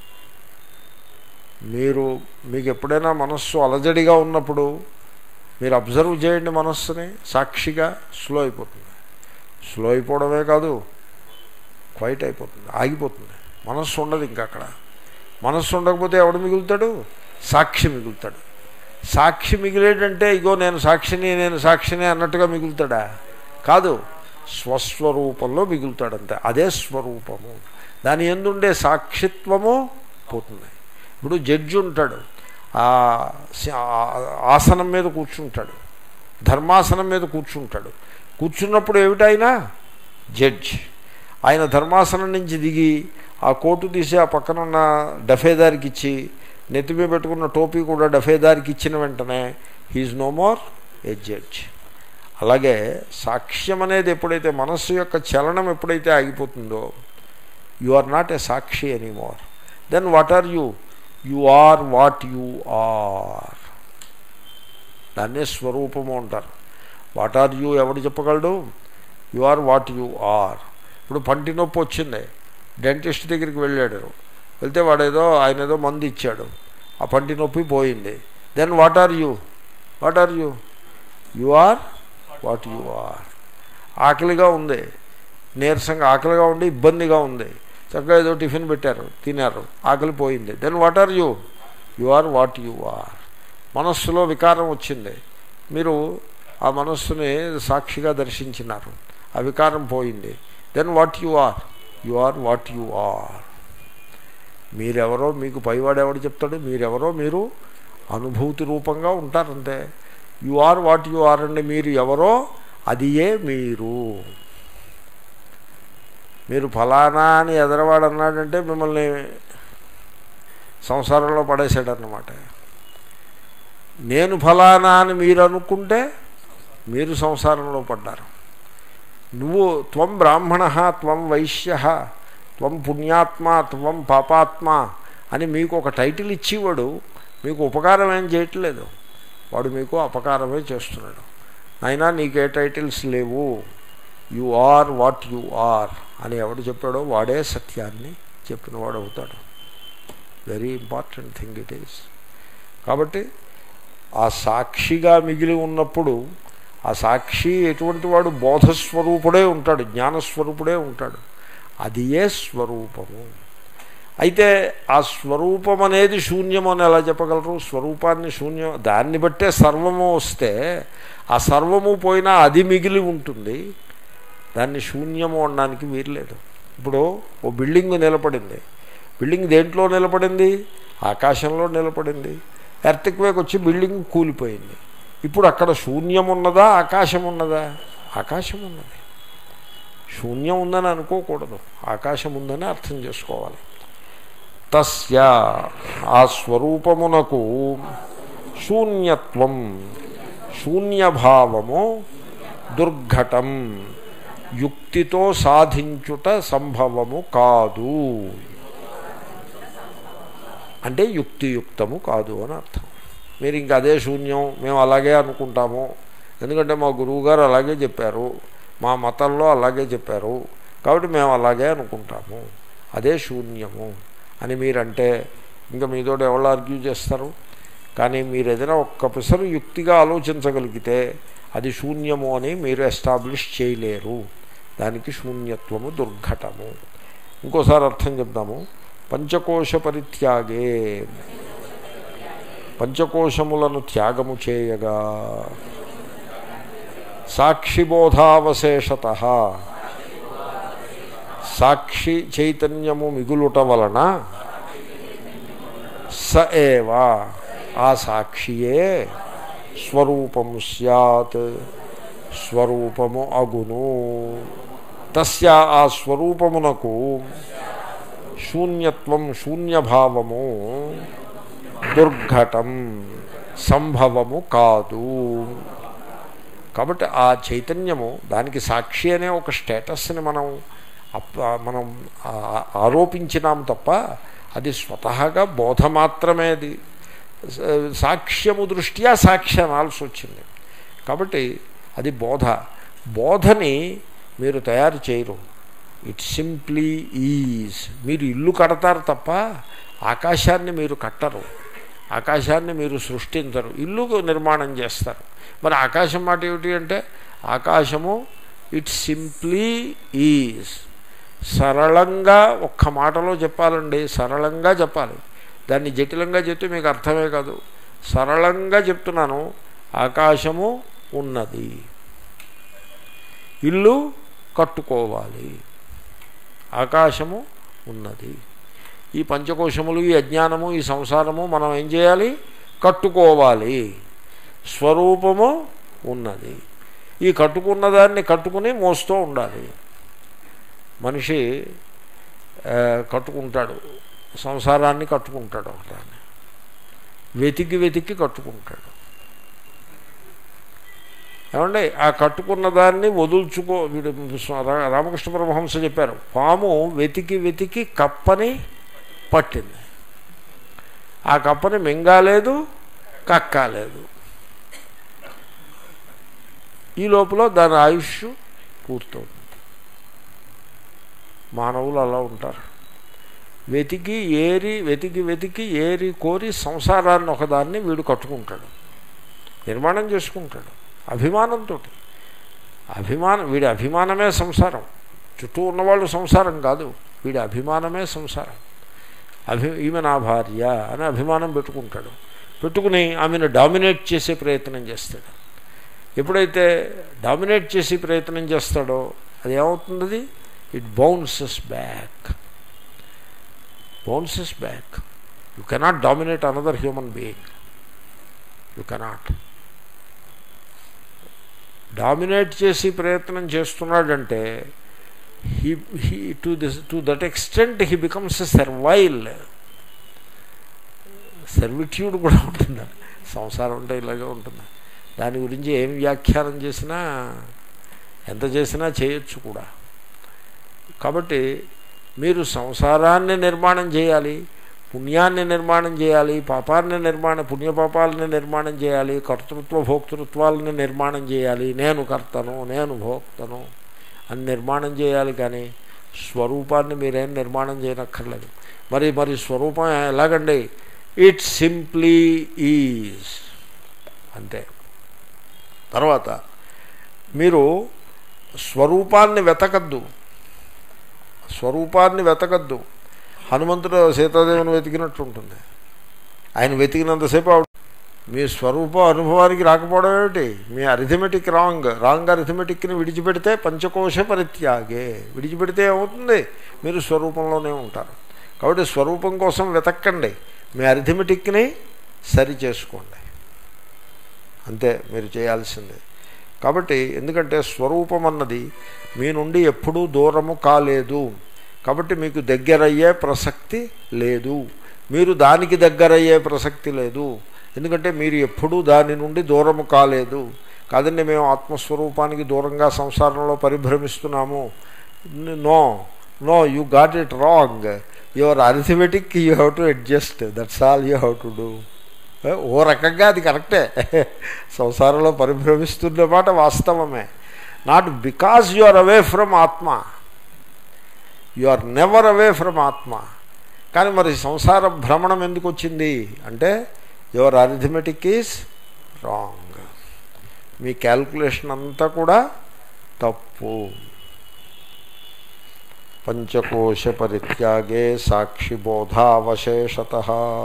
మీరు మీకు ఎప్పుడైనా మనస్సు అలజడిగా ఉన్నప్పుడు మీరు అబ్జర్వ్ చేయండి మనస్సుని సాక్షిగా స్లో అయిపోతుంది స్లో అయిపోవడమే కాదు క్వైట్ అయిపోతుంది ఆగిపోతుంది మనస్సు ఉండదు ఇంకా అక్కడ మనస్సు ఉండకపోతే ఎవడు మిగులుతాడు సాక్షి మిగులుతాడు సాక్షి మిగిలేటంటే ఇగో నేను సాక్షిని నేను సాక్షిని అన్నట్టుగా మిగులుతాడా కాదు స్వస్వరూపంలో మిగులుతాడంతే అదే స్వరూపము దాని ఎందుండే సాక్షిత్వము పోతుంది ఇప్పుడు జడ్జి ఉంటాడు ఆ ఆసనం మీద కూర్చుంటాడు ధర్మాసనం మీద కూర్చుంటాడు కూర్చున్నప్పుడు ఏమిటైనా జడ్జ్ ఆయన ధర్మాసనం నుంచి దిగి ఆ కోటు తీసి ఆ పక్కనున్న డఫేదారికి ఇచ్చి నెత్తి మీద పెట్టుకున్న టోపీ కూడా డఫేదారికి ఇచ్చిన వెంటనే he is no more a judge అలాగే సాక్ష్యం అనేది ఎప్పుడైతే మనస్సు యొక్క చలనం ఎప్పుడైతే ఆగిపోతుందో యు ఆర్ నాట్ ఏ సాక్షి anymore then what are you you are what you are దాన్నే స్వరూపము అంటారు వాట్ ఆర్ యూ ఎవడు చెప్పగలడు you are what you are ఇప్పుడు పంటి నొప్పి వచ్చింది డెంటిస్ట్ దగ్గరికి వెళ్ళాడు వెళ్తే వాడేదో ఆయన ఏదో మందు ఇచ్చాడు ఆ పంటి నొప్పి పోయింది then what are you what are you you are what you are ఆకలిగా ఉంది నీరసంగా ఆకలిగా ఉండి ఇబ్బందిగా ఉంది చక్కగా ఏదో టిఫిన్ పెట్టారు తినారు ఆకలి పోయింది then what are you you are what you are మనస్సులో వికారం వచ్చింది మీరు ఆ మనస్సుని సాక్షిగా దర్శించినారు ఆ వికారం పోయింది then what you are you are what you are మీరెవరో మీకు పైవాడెవడు చెప్తాడు మీరెవరో మీరు అనుభూతి రూపంగా ఉంటారంతే you are what you are అండి మీరు ఎవరో అదియే మీరు మీరు ఫలానా అని ఎదరవాడు అన్నాడంటే మిమ్మల్ని సంసారంలో పడేసాడన్నమాట నేను ఫలానా అని మీరు అనుకుంటే మీరు సంసారంలో పడ్డారు నువ్వు త్వం బ్రాహ్మణ త్వం వైశ్య త్వం పుణ్యాత్మ త్వం పాపాత్మ అని మీకు ఒక టైటిల్ ఇచ్చేవాడు మీకు ఉపకారం ఏం చేయట్లేదు వాడు మీకు అపకారమే చేస్తున్నాడు అయినా నీకే టైటిల్స్ లేవు you are what you are అని ఎవడు చెప్పాడో వాడే సత్యాన్ని చెప్పినవాడు అవుతాడు very important thing it is కాబట్టి ఆ సాక్షిగా మిగిలి ఉన్నప్పుడు ఆ సాక్షి ఎటువంటి వాడు బోధస్వరూపుడే ఉంటాడు జ్ఞానస్వరూపుడే ఉంటాడు అది ఏ స్వరూపము అయితే ఆ స్వరూపం అనేది శూన్యం అని ఎలా చెప్పగలరు స్వరూపాన్ని శూన్యం దాన్ని బట్టే సర్వము వస్తే ఆ సర్వము పోయినా అది మిగిలి ఉంటుంది దాన్ని శూన్యము అనడానికి వీరలేదు ఇప్పుడు ఓ బిల్డింగ్ నిలబడింది బిల్డింగ్ దేంట్లో నిలబడింది ఆకాశంలో నిలబడింది ఎర్త్క్వేక్ వచ్చి బిల్డింగ్ కూలిపోయింది ఇప్పుడు అక్కడ శూన్యం ఉన్నదా ఆకాశం ఉన్నదా ఆకాశం ఉన్నది శూన్యం ఉందని అనుకోకూడదు ఆకాశం ఉందని అర్థం చేసుకోవాలి తస్య ఆ స్వరూపమునకు శూన్యత్వం శూన్యభావము దుర్ఘటం యుక్తితో సాధించుట సంభవము కాదు అంటే యుక్తియుక్తము కాదు అని అర్థం మీరు ఇంక అదే శూన్యం మేము అలాగే అనుకుంటాము ఎందుకంటే మా గురువుగారు అలాగే చెప్పారు మా మతంలో అలాగే చెప్పారు కాబట్టి మేము అలాగే అనుకుంటాము అదే శూన్యము అని మీరంటే ఇంకా మీతో ఎవరు ఆర్గ్యూ చేస్తారు కానీ మీరు ఏదైనా ఒక్క పిసరు యుక్తిగా ఆలోచించగలిగితే అది శూన్యము అని మీరు ఎస్టాబ్లిష్ చేయలేరు దానికి శూన్యత్వము దుర్ఘటము ఇంకోసారి అర్థం చెప్దాము పంచకోశ పరిత్యాగే పంచకోశములను త్యాగము చేయగా సాక్షిబోధావశేషత సాక్షి చైతన్యము మిగులుట వలన స ఏవా ఆ సాక్షియే స్వరూపము సత్ స్వరూపము అగును తస్య ఆ స్వరూపమునకు శూన్యత్వం శూన్యభావము దుర్ఘటం సంభవము కాదు కాబట్టి ఆ చైతన్యము దానికి సాక్షి అనే ఒక స్టేటస్ని మనం అప్ మనం ఆ- ఆరోపించినాం తప్ప అది స్వతహాగా బోధ మాత్రమే అది స- సాక్ష్యము దృష్ట్యా సాక్షి అనాల్సి వచ్చింది కాబట్టి అది బోధ బోధని మీరు తయారు చేయరు ఇట్ సింప్లీ ఈజ్ మీరు ఇల్లు కడతారు తప్ప ఆకాశాన్ని మీరు కట్టరు ఆకాశాన్ని మీరు సృష్టించరు ఇల్లు నిర్మాణం చేస్తారు మరి ఆకాశం మాట ఏమిటి అంటే ఆకాశము ఇట్ సింప్లీ ఈజ్ సరళంగా ఒక్క మాటలో చెప్పాలండి సరళంగా చెప్పాలి దాన్ని జటిలంగా చెప్తే మీకు అర్థమే కాదు సరళంగా చెప్తున్నాను ఆకాశము ఉన్నది ఇల్లు కట్టుకోవాలి ఆకాశము ఉన్నది ఈ పంచకోశములు ఈ అజ్ఞానము ఈ సంసారము మనం ఏం చేయాలి కట్టుకోవాలి స్వరూపము ఉన్నది ఈ కట్టుకున్న దాన్ని కట్టుకుని మోస్తూ ఉండాలి మనిషి ఆ, కట్టుకుంటాడు సంసారాన్ని కట్టుకుంటాడు ఒకదాన్ని వెతికి వెతికి కట్టుకుంటాడు ఏమండి ఆ కట్టుకున్న దాన్ని వదుల్చుకో వీడు రా- రామకృష్ణ పరమహంస చెప్పారు పాము వెతికి వెతికి కప్పని పట్టింది ఆ కప్పని మింగాలేదు కక్కాలేదు ఈ లోపల దాని ఆయుష్ పూర్తవుతుంది మానవులు అలా ఉంటారు వెతికి ఏరి వెతికి వెతికి ఏరి కోరి సంసారాన్ని ఒకదాన్ని వీడు కట్టుకుంటాడు నిర్మాణం చేసుకుంటాడు అభిమానంతో అభిమానం వీడి అభిమానమే సంసారం చుట్టూ ఉన్నవాళ్ళు సంసారం కాదు వీడి అభిమానమే సంసారం అభి ఈమె నా భార్య అని అభిమానం పెట్టుకుంటాడు పెట్టుకుని ఆమెను డామినేట్ చేసే ప్రయత్నం చేస్తాడు ఎప్పుడైతే డామినేట్ చేసి ప్రయత్నం చేస్తాడో అది ఏమవుతుంది it bounces back bounces back you cannot dominate another human being you cannot dominate చేసి ప్రయత్నం చేస్తున్నాడంటే he he to this to that extent he becomes a servile servitude కూడా ఉంటుంది సంసారం అంటే ఇలాగే ఉంటుంది దాని గురించి ఏం వ్యాఖ్యానం చేసినా ఎంత చేసినా చేయొచ్చు కూడా కాబట్టి మీరు సంసారాన్ని నిర్మాణం చేయాలి పుణ్యాన్ని నిర్మాణం చేయాలి పాపాన్ని నిర్మాణం పుణ్యపాపాలని నిర్మాణం చేయాలి కర్తృత్వ భోక్తృత్వాలని నిర్మాణం చేయాలి నేను కర్తను నేను భోక్తను అని నిర్మాణం చేయాలి కానీ స్వరూపాన్ని మీరేం నిర్మాణం చేయనక్కర్లేదు మరి మరి స్వరూపం ఎలాగండి ఇట్ సింప్లీ ఈజ్ అంతే తర్వాత మీరు స్వరూపాన్ని వెతకద్దు స్వరూపాన్ని వెతకద్దు హనుమంతుడు సీతాదేవిని వెతికినట్టు ఉంటుంది ఆయన వెతికినంతసేపు ఆవిడ మీ స్వరూపం అనుభవానికి రాకపోవడం ఏమిటి మీ అరిథమెటిక్ రాంగ్ రాంగ్ అరిథమెటిక్ని విడిచిపెడితే పంచకోశ పరిత్యాగే విడిచిపెడితే ఏమవుతుంది మీరు స్వరూపంలోనే ఉంటారు కాబట్టి స్వరూపం కోసం వెతక్కండి మీ అరిథమెటిక్ని సరి చేసుకోండి అంతే మీరు చేయాల్సిందే కాబట్టి ఎందుకంటే స్వరూపం అన్నది మీ నుండి ఎప్పుడూ దూరము కాలేదు కాబట్టి మీకు దగ్గరయ్యే ప్రసక్తి లేదు మీరు దానికి దగ్గరయ్యే ప్రసక్తి లేదు ఎందుకంటే మీరు ఎప్పుడూ దాని నుండి దూరము కాలేదు కాదండి మేము ఆత్మస్వరూపానికి దూరంగా సంసారంలో పరిభ్రమిస్తున్నాము no no you got it wrong your arithmetic you have to adjust that's all you have to do ఓ రకంగా అది కరెక్టే సంసారంలో పరిభ్రమిస్తున్న మాట వాస్తవమే not because you are away from ఆత్మ you are never away from ఆత్మ కానీ మరి సంసార భ్రమణం ఎందుకు వచ్చింది అంటే యువర్ అరిథమెటిక్ ఈజ్ రాంగ్ మీ క్యాల్కులేషన్ అంతా కూడా తప్పు పంచకోశ పరిత్యాగే సాక్షిబోధావశేషత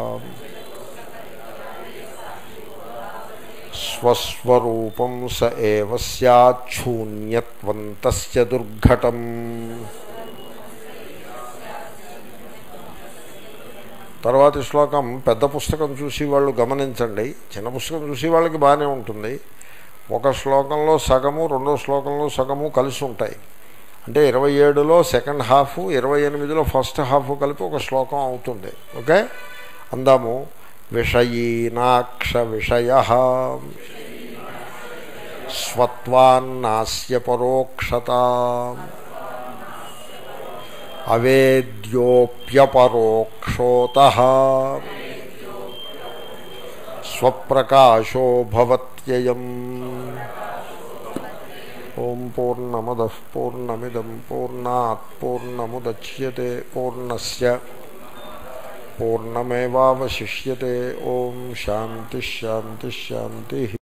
స్వస్వరూపం స ఏవ స్యాచ్ఛూన్యత్వం తస్య దుర్ఘటం తర్వాతి శ్లోకం పెద్ద పుస్తకం చూసి వాళ్ళు గమనించండి చిన్న పుస్తకం చూసి వాళ్ళకి బాగానే ఉంటుంది ఒక శ్లోకంలో సగము రెండో శ్లోకంలో సగము కలిసి ఉంటాయి అంటే ఇరవై ఏడులో సెకండ్ హాఫ్ ఇరవై ఎనిమిదిలో ఫస్ట్ హాఫ్ కలిపి ఒక శ్లోకం అవుతుంది ఓకే అందాము విషయీనాక్ష విషయ స్వత్వాన్నాస్య పరోక్షత అవేద్యోప్యపరోక్షోత స్వప్రకాశో భవత్యయం ఓం పూర్ణమద పూర్ణమిదం పూర్ణాత్ పూర్ణముద్యతే పూర్ణస్ పూర్ణమేవాశిష్యతే ఓం శాంతిశాంతిశాంతి